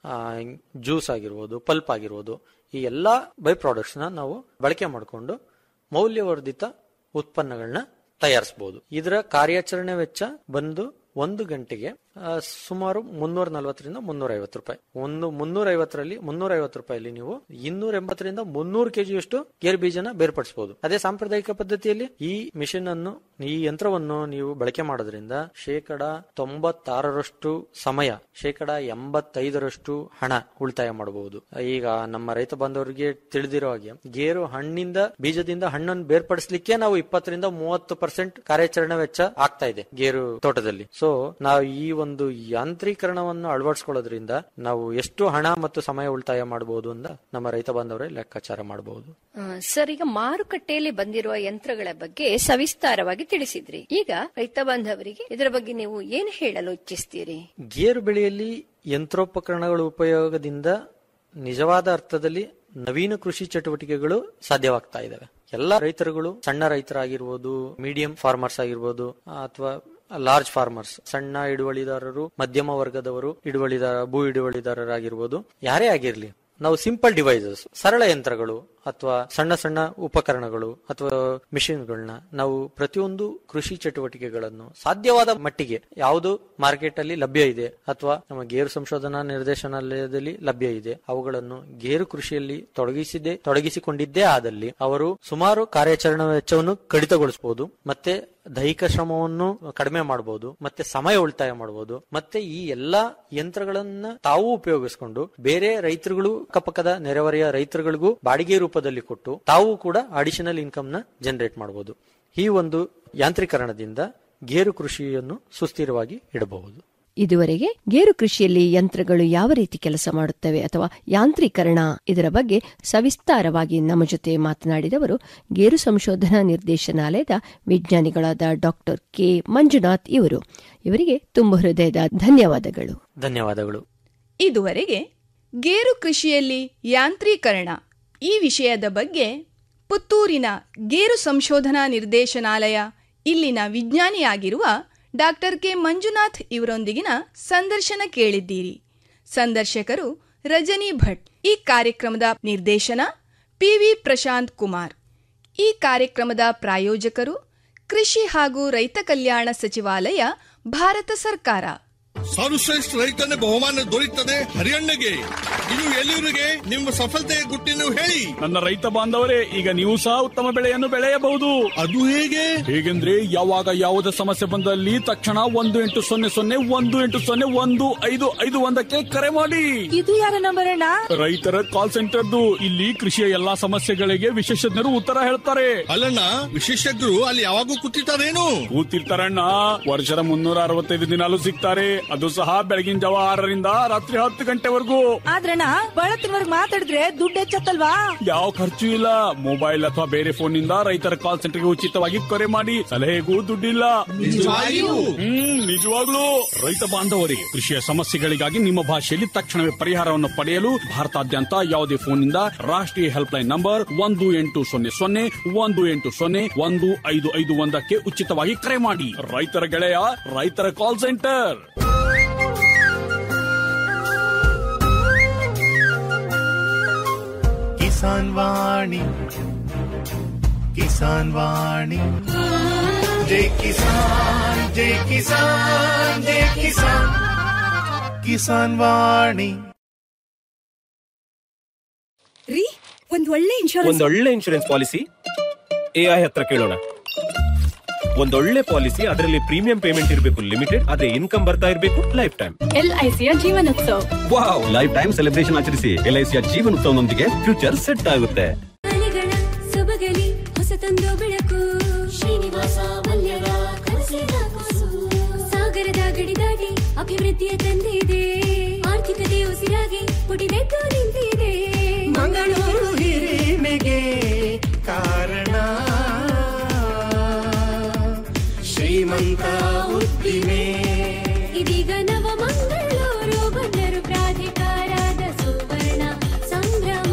ಜ್ಯೂಸ್ ಆಗಿರ್ಬೋದು ಪಲ್ಪ್ ಆಗಿರ್ಬೋದು ಈ ಎಲ್ಲಾ ಬೈ ಪ್ರಾಡಕ್ಟ್ಸ್ ನ ನಾವು ಬಳಕೆ ಮಾಡಿಕೊಂಡು ಮೌಲ್ಯವರ್ಧಿತ ಉತ್ಪನ್ನಗಳನ್ನ ತಯಾರಿಸಬಹುದು ಇದರ ಕಾರ್ಯಾಚರಣೆ ವೆಚ್ಚ ಬಂದು ಒಂದು ಗಂಟೆಗೆ ಆ, ಸುಮಾರು ಮುನ್ನೂರ ನಲವತ್ತರಿಂದ ಮುನ್ನೂರ ಐವತ್ತು ರೂಪಾಯಿ ಒಂದು ಮುನ್ನೂರ ಐವತ್ತರಲ್ಲಿ ಮುನ್ನೂರ ಐವತ್ತು ರೂಪಾಯಲ್ಲಿ ನೀವು ಇನ್ನೂರ ಎಂಬತ್ತರಿಂದ ಮುನ್ನೂರು ಕೆಜಿಯಷ್ಟು ಗೇರು ಬೀಜನ ಬೇರ್ಪಡಿಸಬಹುದು ಅದೇ ಸಾಂಪ್ರದಾಯಿಕ ಪದ್ಧತಿಯಲ್ಲಿ ಈ ಮಿಷಿನ್ ಅನ್ನು ಈ ಯಂತ್ರವನ್ನು ನೀವು ಬಳಕೆ ಮಾಡೋದ್ರಿಂದ ಶೇಕಡ ತೊಂಬತ್ತಾರರಷ್ಟು ಸಮಯ ಶೇಕಡ ಎಂಬತ್ತೈದರಷ್ಟು ಹಣ ಉಳಿತಾಯ ಮಾಡಬಹುದು ಈಗ ನಮ್ಮ ರೈತ ಬಾಂಧವರಿಗೆ ತಿಳಿದಿರೋ ಹಾಗೆ ಗೇರು ಹಣ್ಣಿಂದ ಬೀಜದಿಂದ ಹಣ್ಣನ್ನು ಬೇರ್ಪಡಿಸಲಿಕ್ಕೆ ನಾವು ಇಪ್ಪತ್ತರಿಂದ ಮೂವತ್ತು ಪರ್ಸೆಂಟ್ ಕಾರ್ಯಾಚರಣೆ ವೆಚ್ಚ ಆಗ್ತಾ ಇದೆ ಗೇರು ತೋಟದಲ್ಲಿ ಸೊ ನಾವು ಈ ಒಂದು ಯಾಂತ್ರೀಕರಣವನ್ನು ಅಳವಡಿಸ್ಕೊಳ್ಳೋದ್ರಿಂದ ನಾವು ಎಷ್ಟು ಹಣ ಮತ್ತು ಸಮಯ ಉಳಿತಾಯ ಮಾಡಬಹುದು ಅಂತ ನಮ್ಮ ರೈತ ಬಾಂಧವರೇ ಲೆಕ್ಕಾಚಾರ ಮಾಡಬಹುದು ಆ, ಸರ್ ಈಗ ಮಾರುಕಟ್ಟೆಯಲ್ಲಿ ಬಂದಿರುವ ಯಂತ್ರಗಳ ಬಗ್ಗೆ ಸವಿಸ್ತಾರವಾಗಿ ತಿಳಿಸಿದ್ರಿ ಈಗ ರೈತ ಬಾಂಧವರಿಗೆ ಇದರ ಬಗ್ಗೆ ನೀವು ಏನು ಹೇಳಲು ಇಚ್ಛಿಸ್ತೀರಿ ಗೇರು ಬೆಳೆಯಲ್ಲಿ ಯಂತ್ರೋಪಕರಣಗಳ ಉಪಯೋಗದಿಂದ ನಿಜವಾದ ಅರ್ಥದಲ್ಲಿ ನವೀನ ಕೃಷಿ ಚಟುವಟಿಕೆಗಳು ಸಾಧ್ಯವಾಗ್ತಾ ಇದಾವೆ ಎಲ್ಲ ರೈತರುಗಳು ಸಣ್ಣ ರೈತರಾಗಿರ್ಬೋದು ಮೀಡಿಯಂ ಫಾರ್ಮರ್ಸ್ ಆಗಿರ್ಬೋದು ಅಥವಾ ಲಾರ್ಜ್ ಫಾರ್ಮರ್ಸ್ ಸಣ್ಣ ಹಿಡುವಳಿದಾರರು ಮಧ್ಯಮ ವರ್ಗದವರು ಹಿಡುವಳಿದಾರ ಭೂ ಹಿಡುವಳಿದಾರರಾಗಿರ್ಬೋದು ಯಾರೇ ಆಗಿರ್ಲಿ ನಾವು ಸಿಂಪಲ್ ಡಿವೈಸಸ್ ಸರಳ ಯಂತ್ರಗಳು ಅಥವಾ ಸಣ್ಣ ಸಣ್ಣ ಉಪಕರಣಗಳು ಅಥವಾ ಮಿಷಿನ್ಗಳನ್ನ ನಾವು ಪ್ರತಿಯೊಂದು ಕೃಷಿ ಚಟುವಟಿಕೆಗಳನ್ನು ಸಾಧ್ಯವಾದ ಮಟ್ಟಿಗೆ ಯಾವುದು ಮಾರ್ಕೆಟ್ ಅಲ್ಲಿ ಲಭ್ಯ ಇದೆ ಅಥವಾ ನಮ್ಮ ಗೇರು ಸಂಶೋಧನಾ ನಿರ್ದೇಶನಾಲಯದಲ್ಲಿ ಲಭ್ಯ ಇದೆ ಅವುಗಳನ್ನು ಗೇರು ಕೃಷಿಯಲ್ಲಿ ತೊಡಗಿಸಿದೆ ತೊಡಗಿಸಿಕೊಂಡಿದ್ದೇ ಆದಲ್ಲಿ ಅವರು ಸುಮಾರು ಕಾರ್ಯಾಚರಣಾ ವೆಚ್ಚವನ್ನು ಕಡಿತಗೊಳಿಸಬಹುದು ಮತ್ತೆ ದೈಹಿಕ ಶ್ರಮವನ್ನು ಕಡಿಮೆ ಮಾಡಬಹುದು ಮತ್ತೆ ಸಮಯ ಉಳಿತಾಯ ಮಾಡಬಹುದು ಮತ್ತೆ ಈ ಎಲ್ಲಾ ಯಂತ್ರಗಳನ್ನ ತಾವು ಉಪಯೋಗಿಸಿಕೊಂಡು ಬೇರೆ ರೈತರುಗಳು ಅಕ್ಕಪಕ್ಕದ ನೆರೆಹೊರೆಯ ರೈತರುಗಳಿಗೂ ಬಾಡಿಗೆ ರೂಪದಲ್ಲಿ ಕೊಟ್ಟು ತಾವು ಕೂಡ ಅಡಿಷನಲ್ ಇನ್ಕಮ್ ನ ಜನರೇಟ್ ಮಾಡಬಹುದು ಈ ಒಂದು ಯಾಂತ್ರೀಕರಣದಿಂದ ಗೇರು ಕೃಷಿಯನ್ನು ಸುಸ್ಥಿರವಾಗಿ ಇಡಬಹುದು ಇದುವರೆಗೆ ಗೇರು ಕೃಷಿಯಲ್ಲಿ ಯಂತ್ರಗಳು ಯಾವ ರೀತಿ ಕೆಲಸ ಮಾಡುತ್ತವೆ ಅಥವಾ ಯಾಂತ್ರೀಕರಣ ಇದರ ಬಗ್ಗೆ ಸವಿಸ್ತಾರವಾಗಿ ನಮ್ಮ ಜೊತೆ ಮಾತನಾಡಿದವರು ಗೇರು ಸಂಶೋಧನಾ ನಿರ್ದೇಶನಾಲಯದ ವಿಜ್ಞಾನಿಗಳಾದ ಡಾಕ್ಟರ್ ಕೆ ಮಂಜುನಾಥ್ ಇವರು ಇವರಿಗೆ ತುಂಬ ಹೃದಯದ ಧನ್ಯವಾದಗಳು ಧನ್ಯವಾದಗಳು ಇದುವರೆಗೆ ಗೇರು ಕೃಷಿಯಲ್ಲಿ ಯಾಂತ್ರೀಕರಣ ಈ ವಿಷಯದ ಬಗ್ಗೆ ಪುತ್ತೂರಿನ ಗೇರು ಸಂಶೋಧನಾ ನಿರ್ದೇಶನಾಲಯ ಇಲ್ಲಿನ ವಿಜ್ಞಾನಿಯಾಗಿರುವ ಡಾಕ್ಟರ್ ಕೆ ಮಂಜುನಾಥ್ ಇವರೊಂದಿಗಿನ ಸಂದರ್ಶನ ಕೇಳಿದ್ದೀರಿ ಸಂದರ್ಶಕರು ರಜನಿ ಭಟ್ ಈ ಕಾರ್ಯಕ್ರಮದ ನಿರ್ದೇಶನ ಪಿವಿ ಪ್ರಶಾಂತ್ ಕುಮಾರ್ ಈ ಕಾರ್ಯಕ್ರಮದ ಪ್ರಾಯೋಜಕರು ಕೃಷಿ ಹಾಗೂ ರೈತ ಕಲ್ಯಾಣ ಸಚಿವಾಲಯ ಭಾರತ ಸರ್ಕಾರ ಸರ್ವಶ್ರೇಷ್ಠ ರೈತನ ಬಹುಮಾನ ದೊರೆಯುತ್ತದೆ ಹರಿಯಣ್ಣಗೆ ಇನ್ನು ಎಲ್ಲಿವರಿಗೆ ನಿಮ್ಮ ಸಫಲತೆಯ ಗುಟ್ಟಿನ ಹೇಳಿ ನನ್ನ ರೈತ ಬಾಂಧವರೇ ಈಗ ನೀವು ಸಹ ಉತ್ತಮ ಬೆಳೆಯನ್ನು ಬೆಳೆಯಬಹುದು ಅದು ಹೇಗೆ ಹೇಗೆಂದ್ರೆ ಯಾವಾಗ ಯಾವುದೇ ಸಮಸ್ಯೆ ಬಂದಲ್ಲಿ ತಕ್ಷಣ ಒಂದು ಎಂಟು ಸೊನ್ನೆ ಸೊನ್ನೆ ಒಂದು ಎಂಟು ಸೊನ್ನೆ ಒಂದು ಐದು ಐದು ಒಂದಕ್ಕೆ ಕರೆ ಮಾಡಿ ಇದು ಯಾರ ನಂಬರ್ ಅಣ್ಣ ರೈತರ ಕಾಲ್ ಸೆಂಟರ್ದು ಇಲ್ಲಿ ಕೃಷಿಯ ಎಲ್ಲಾ ಸಮಸ್ಯೆಗಳಿಗೆ ವಿಶೇಷಜ್ಞರು ಉತ್ತರ ಹೇಳ್ತಾರೆ ಅಲ್ಲಣ್ಣ ವಿಶೇಷಜ್ಞರು ಅಲ್ಲಿ ಯಾವಾಗೂ ಕೂತಿರ್ತಾರೇನು ಕೂತಿರ್ತಾರಣ್ಣ ವರ್ಷದ ಮುನ್ನೂರ ಅರವತ್ತೈದು ದಿನಾಲು ಸಿಗ್ತಾರೆ ಅದು ಸಹ ಬೆಳಗಿನ ಜಾವ ಆರರಿಂದ ರಾತ್ರಿ ಹತ್ತು ಗಂಟೆವರೆಗೂ ಆದ್ರಣ್ಣ ಬಳತ್ತಿನವರ್ಗ್ ಮಾತಾಡಿದ್ರೆ ದುಡ್ಡು ಹೆಚ್ಚತ್ತಲ್ವಾ ಯಾವ ಖರ್ಚು ಇಲ್ಲ ಮೊಬೈಲ್ ಅಥವಾ ಬೇರೆ ಫೋನ್ ನಿಂದ ರೈತರ ಕಾಲ್ ಸೆಂಟರ್ಗೆ ಉಚಿತವಾಗಿ ಕರೆ ಮಾಡಿ ಸಲಹೆಗೂ ದುಡ್ಡಿಲ್ಲ ಹ್ಮ್ ನಿಜವಾಗ್ಲೂ ರೈತ ಬಾಂಧವರೇ ಕೃಷಿಯ ಸಮಸ್ಯೆಗಳಿಗಾಗಿ ನಿಮ್ಮ ಭಾಷೆಯಲ್ಲಿ ತಕ್ಷಣವೇ ಪರಿಹಾರವನ್ನು ಪಡೆಯಲು ಭಾರತಾದ್ಯಂತ ಯಾವುದೇ ಫೋನ್ ನಿಂದ ರಾಷ್ಟ್ರೀಯ ಹೆಲ್ಪ್ ಲೈನ್ ನಂಬರ್ ಒಂದು ಎಂಟು ಸೊನ್ನೆ ಸೊನ್ನೆ ಒಂದು ಎಂಟು ಸೊನ್ನೆ ಒಂದು ಐದು ಐದು ಒಂದಕ್ಕೆ ಉಚಿತವಾಗಿ ಕರೆ ಮಾಡಿ ರೈತರ ಗೆಳೆಯ ರೈತರ ಕಾಲ್ ಸೆಂಟರ್ ಕಿಸಾನ್ ವಾಣಿ ಕಿಸಾನ್ ವಾಣಿ ಜೈ ಕಿಸಾನ್ ಜೈ ಕಿಸಾನ್ ಜೈ ಕಿಸಾನ್ ಕಿಸಾನ್ ವಾಣಿ ರೀ ಒಂದ್ ಒಳ್ಳೆ ಇನ್ಶೂರೆನ್ಸ್ ಒಂದೊಳ್ಳೆ ಇನ್ಶೂರೆನ್ಸ್ ಪಾಲಿಸಿ ಎಐ ಹತ್ರ ಕೇಳೋಣ ಒಂದೊಳ್ಳೆ ಪಾಲಿಸಿ ಅದರಲ್ಲಿ ಪ್ರೀಮಿಯಂ ಪೇಮೆಂಟ್ ಇರಬೇಕು ಲಿಮಿಟೆಡ್ ಅದೇ ಇನ್ಕಮ್ ಬರ್ತಾ ಇರಬೇಕು ಲೈಫ್ ಟೈಮ್ ಎಲ್ಐಸಿಯ Jeevan Utsav wow life time celebration ಆಚರಿಸಿ ಎಲ್ಐಸಿಯ ಜೀವನೋತ್ಸವನೊಂದಿಗೆ ಫ್ಯೂಚರ್ ಸೆಟ್ ಆಗುತ್ತೆ ಮನೆಗಳ ಸೊಬಗಲಿ ಹೊಸತೊಂದು ಬೆಳಕು ಶ್ರೀನಿವಾಸ ಮಲ್ಯದ ಕನಸಿನ ಕೂಸು ಸಾಗರದ ಗಡಿ ದಾಟಿ ಅಭಿವೃದ್ಧಿಯ ತಂದಿದೆ ಆರ್ಥಿಕತೆ ಉಸಿರಾಗಿ ಪುಟಿದೆದ್ದು ನಿಂತಿದೆ ಮಂಗಳೂರು ಹಿರಿಮೆಗೆ ಕಾರಣ ಶ್ರೀಮಂತ ಉದ್ದಿಮೆ ಇದೀಗ ನವ ಮಂಗಳೂರು ಬಂದರು ಪ್ರಾಧಿಕಾರದ ಸುವರ್ಣ ಸಂಭ್ರಮ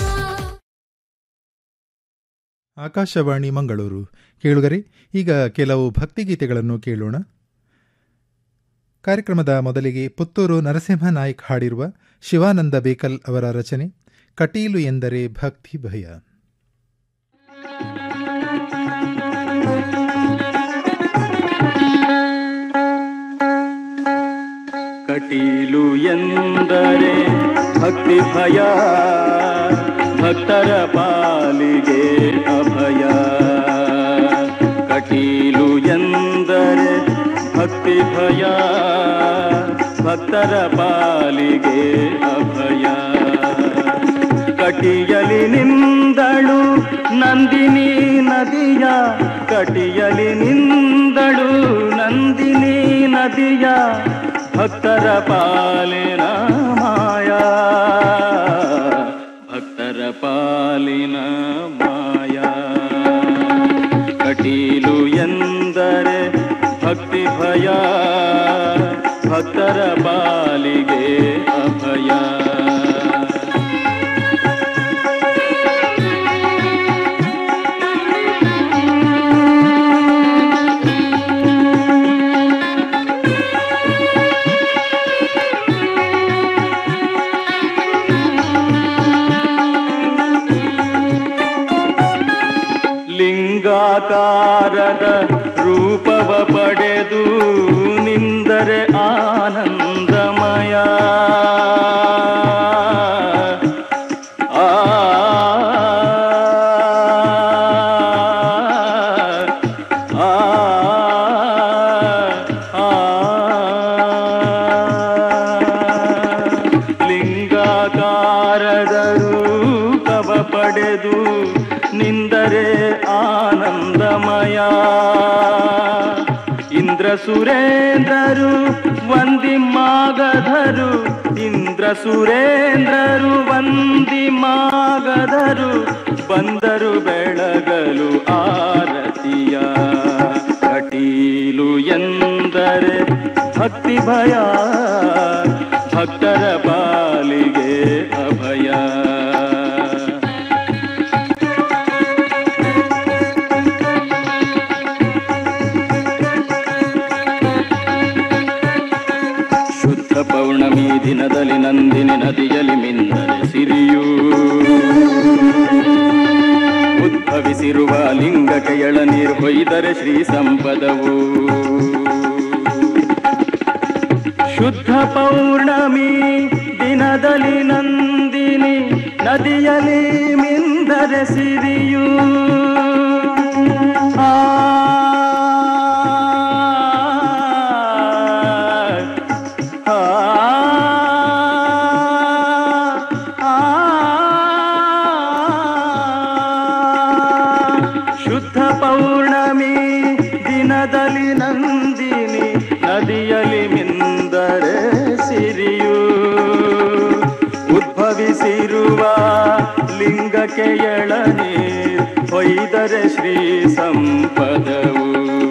ಆಕಾಶವಾಣಿ ಮಂಗಳೂರು ಕೇಳುಗರೆ ಈಗ ಕೆಲವು ಭಕ್ತಿಗೀತೆಗಳನ್ನು ಕೇಳೋಣ ಕಾರ್ಯಕ್ರಮದ ಮೊದಲಿಗೆ ಪುತ್ತೂರು ನರಸಿಂಹ ನಾಯ್ಕ್ ಹಾಡಿರುವ ಶಿವಾನಂದ ಬೇಕಲ್ ಅವರ ರಚನೆ ಕಟೀಲು ಎಂದರೆ ಭಕ್ತಿ ಭಯ ಕಟೀಲು ಎಂದರೆ ಭಕ್ತಿ ಭಯ ಭಕ್ತರ ಪಾಲಿಗೆ ಅಭಯ ಕಟೀಲು ಎಂದರೆ ಭಕ್ತಿ ಭಯ ಭಕ್ತರ ಪಾಲಿಗೆ ಅಭಯ ಕಟಿಯಲಿ ನಿಂದಳು ನಂದಿನಿ ನದಿಯ ಕಟಿಯಲಿ ನಿಂದಳು ನಂದಿನಿ ನದಿಯ ಭಕ್ತರ ಪಾಲಿನ ಮಾಯಾ ಭಕ್ತರ ಪಾಲಿನ ಮಾಯಾ ಕಟೀಲು ಎಂದರೆ ಭಕ್ತಿ ಭಯ ಭಕ್ತರ ಪಾಲಿಗೆ ಅಭಯ ಲಿಂಗಾಕಾರದ ರೂಪವ ಪಡೆದು ನಿಂದರೆ ಆನಂದಮಯ ಆ ಆ, ಆ, ಲಿಂಗಾಕಾರದ ರೂಪವ ಪಡೆದು ನಿಂದರೆ ಆನಂದಮಯ ಇಂದ್ರ ಸುರೇಂದ್ರರು ವಂದಿ ಮಾಗಧರು ಇಂದ್ರ ಸುರೇಂದ್ರರು ವಂದಿ ಮಾಗಧರು ಬಂದರು ಬೆಳಗಲು ಆರತಿಯ ಕಟೀಲು ಎಂದರೆ ಭಕ್ತಿ ಭಯ ಭಕ್ತರ ಪಾಲಿಗೆ ಅಭಯ ಶುದ್ಧ ಪೌರ್ಣಮಿ ದಿನದಲ್ಲಿ ನಂದಿನಿ ನದಿಯಲ್ಲಿ ಮಿಂದರೆ ಸಿರಿಯೂ ಉದ್ಭವಿಸಿರುವ ಲಿಂಗಕ್ಕೆ ಎಳನೀರು ಹೊಯ್ದರೆ ಶ್ರೀ ಸಂಪದವು ಶುದ್ಧ ಪೌರ್ಣಮಿ ದಿನದಲ್ಲಿ ನಂದಿನಿ ನದಿಯಲ್ಲಿ ಮಿಂದರೆ ಸಿರಿಯೂ ಆ ಆ, ಆ, ಶುದ್ಧ ಪೌರ್ಣಮಿ ದಿನದಲ್ಲಿ ನಂದಿನಿ ನದಿಯಲ್ಲಿ ಮಿಂದರೆ ಸಿರಿಯು ಉದ್ಭವಿಸಿರುವ ಲಿಂಗಕ್ಕೆ ಎಳನೀರ್ ಹೊಯ್ದರೆ ಶ್ರೀ ಸಂಪದವು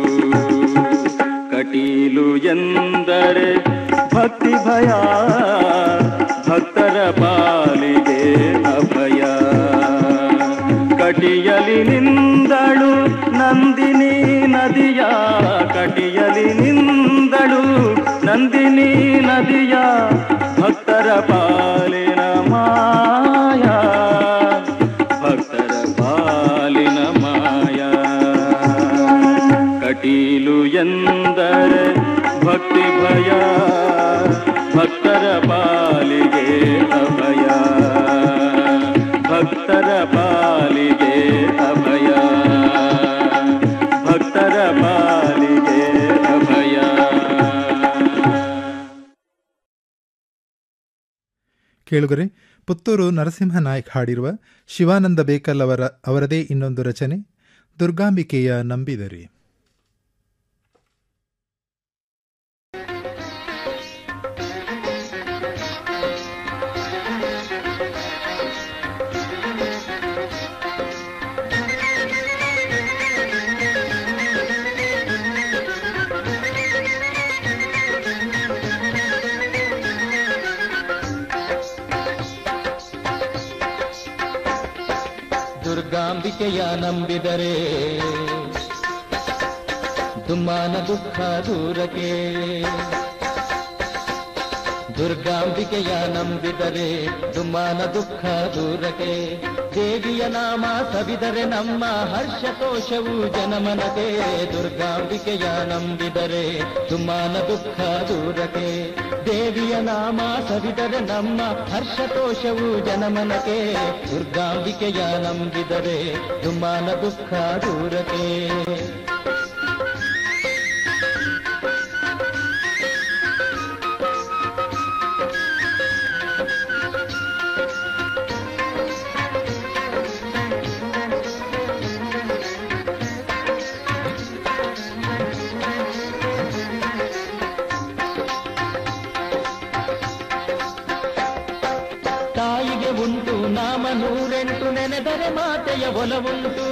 ಕಟೀಲು ಎಂದರೆ ಭಕ್ತಿ ಭಯ ಭಕ್ತರ ಪಾಲಿಗೆ ಅಭಯ ಕಟಿಯಲಿ ನಿಂದಳು ನಂದಿನಿ ನದಿಯ ಕಟಿಯಲಿ ನಿಂದಳು ನಂದಿನಿ ನದಿಯ ಭಕ್ತರ ಪಾಲಿನ ಮಾಯಾ ಭಕ್ತರ ಪಾಲಿನ ಮಾಯಾ ಕಟೀಲು ಎಂದರೆ ಭಕ್ತಿ ಭಯ ಭಕ್ತರ ಪಾಲಿಗೆ ಅಭಯ ಭಕ್ತರ ಪಾಲಿಗೆ ಅಭಯ ಭಕ್ತರ ಪಾಲಿಗೆ ಕೇಳುಗರೆ ಪುತ್ತೂರು ನರಸಿಂಹ ನಾಯ್ಕ್ ಹಾಡಿರುವ ಶಿವಾನಂದ ಬೇಕಲ್ ಅವರ ಅವರದೇ ಇನ್ನೊಂದು ರಚನೆ ದುರ್ಗಾಂಬಿಕೆಯ ನಂಬಿದರೆ ದುರ್ಗಾಂಬಿಕೆಯ ನಂಬಿದರೆ ದುಮ್ಮಾನ ದುಃಖ ದೂರಕ್ಕೆ ದುರ್ಗಾಂಬಿಕೆಯ ನಂಬಿದರೆ ದುಮ್ಮಾನ ದುಃಖ ದೂರಕ್ಕೆ ದೇವಿಯ ನಾಮ ಸವಿದರೆ ನಮ್ಮ ಹರ್ಷತೋಷವು ಜನಮನಗೆ ದುರ್ಗಾಂಬಿಕೆಯ ನಂಬಿದರೆ ದುಮ್ಮಾನ ದುಃಖ ದೂರಕ್ಕೆ ದೇವಿಯ ನಾಮ ಸವಿದರೆ ನಮ್ಮ ಹರ್ಷತೋಷವು ಜನಮನಗೆ ದುರ್ಗಾಂಬಿಕೆಯ ನಂಬಿದರೆ ದುಮ್ಮಾನ ದುಃಖ ದೂರಕ್ಕೆ ತಾಯಿಗೆ ಉಂಟು ನಾಮ ನೂರೆಂಟು ನೆನೆದರೆ ಮಾತೆಯ ಒಲವುಂಟು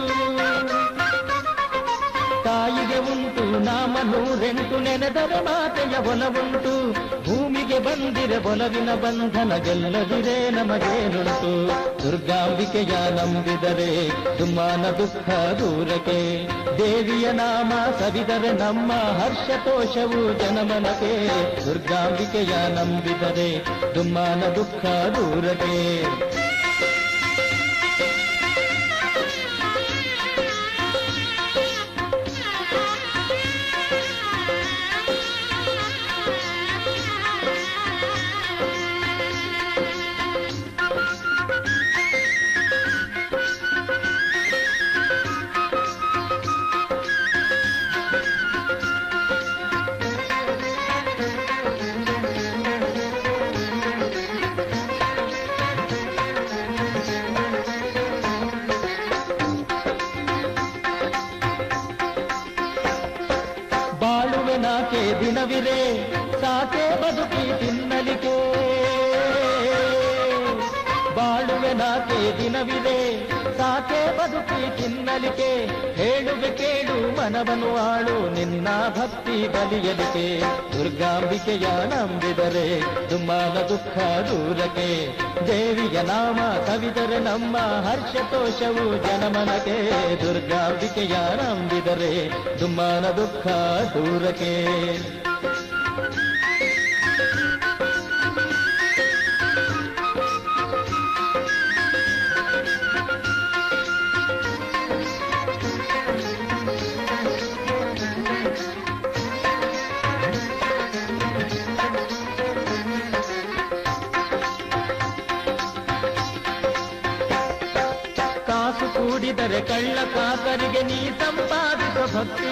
ತಾಯಿಗೆ ಉಂಟು ನಾಮ ನೂರೆಂಟು ನೆನೆದರೆ ಮಾತೆಯ ಒಲವುಂಟು ಭೂಮಿಗೆ ಬಂದಿರೆ ಒಲವಿನ ಬಂಧನ ಗೆಲ್ಲದಿರೆ ನಮಗೇನುಂಟು ದುರ್ಗಾಂಬಿಕೆಯ ನಂಬಿದರೆ ದುಮ್ಮಾನ ದುಃಖ ದೂರಕ್ಕೆ ದೇವಿಯ ನಾಮ ಸವಿದರೆ ನಮ್ಮ ಹರ್ಷತೋಷವು ಜನಮನಕ್ಕೆ ದುರ್ಗಾಂಬಿಕೆಯ ನಂಬಿದರೆ ದುಮ್ಮಾನ ದುಃಖ ದೂರಕ್ಕೆ ಬಾಳುವೆ ನಾಕೆ ದಿನವಿರೆ ಸಾಕೆ ಬದುಕಿ ತಿನ್ನಲಿಕೆ ಬಾಳುವೆ ನಾಕೆ ದಿನವಿದೆ ಸಾಕೆ ಬದುಕಿ ತಿನ್ನಲಿಕೆ ಹೇಳುವೆ ಕೇಳು ಮನವನು ಆಳು ನಿನ್ನ ಭಕ್ತಿ ಬಲಿಯಲಿಕೆ ದುರ್ಗಾಂಬಿಕೆಯ ನಂಬಿದರೆ ದುಮ್ಮಾನ ದುಃಖ ದೂರಕ್ಕೆ ದೇವಿಯ ನಾಮ ಕವಿದರೆ ನಮ್ಮ ಹರ್ಷತೋಷವು ಜನಮನಗೆ ದುರ್ಗಾಂಬಿಕೆಯ ನಂಬಿದರೆ ದುಮ್ಮಾನ ದುಃಖ ದೂರಕ್ಕೆ ಕಾಸು ಕೂಡಿದರೆ ಕಳ್ಳ ಕಾಕರಿಗೆ ನೀ ಸಂಪಾದಿಸ ಭಕ್ತಿ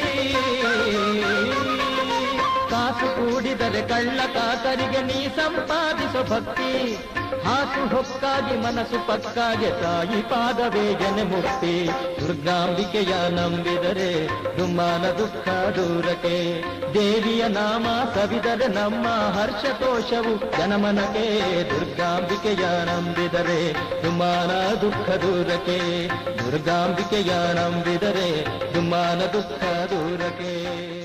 ಕಾಸು ಕೂಡಿದರೆ ಕಳ್ಳ ಕಾಕರಿಗೆ ನೀ ಸಂಪಾದಿಸ ಭಕ್ತಿ ಹಾಸು ಹೊಕ್ಕಾಗಿ ಮನಸ್ಸು ಪಕ್ಕಾಗೆ ತಾಯಿ ಪಾದವೇ ಜನ ಮುಕ್ತಿ ದುರ್ಗಾಂಬಿಕೆಯ ನಂಬಿದರೆ ದುಮ್ಮಾನ ದುಃಖ ದೂರಕ್ಕೆ ದೇವಿಯ ನಾಮ ಸವಿದರೆ ನಮ್ಮ ಹರ್ಷತೋಷವು ಜನಮನಕ್ಕೆ ದುರ್ಗಾಂಬಿಕೆಯ ನಂಬಿದರೆ ದುಮ್ಮಾನ ದುಃಖ ದೂರಕ್ಕೆ ದುರ್ಗಾಂಬಿಕೆಯ ನಂಬಿದರೆ ದುಮ್ಮಾನ ದುಃಖ ದೂರಕ್ಕೆ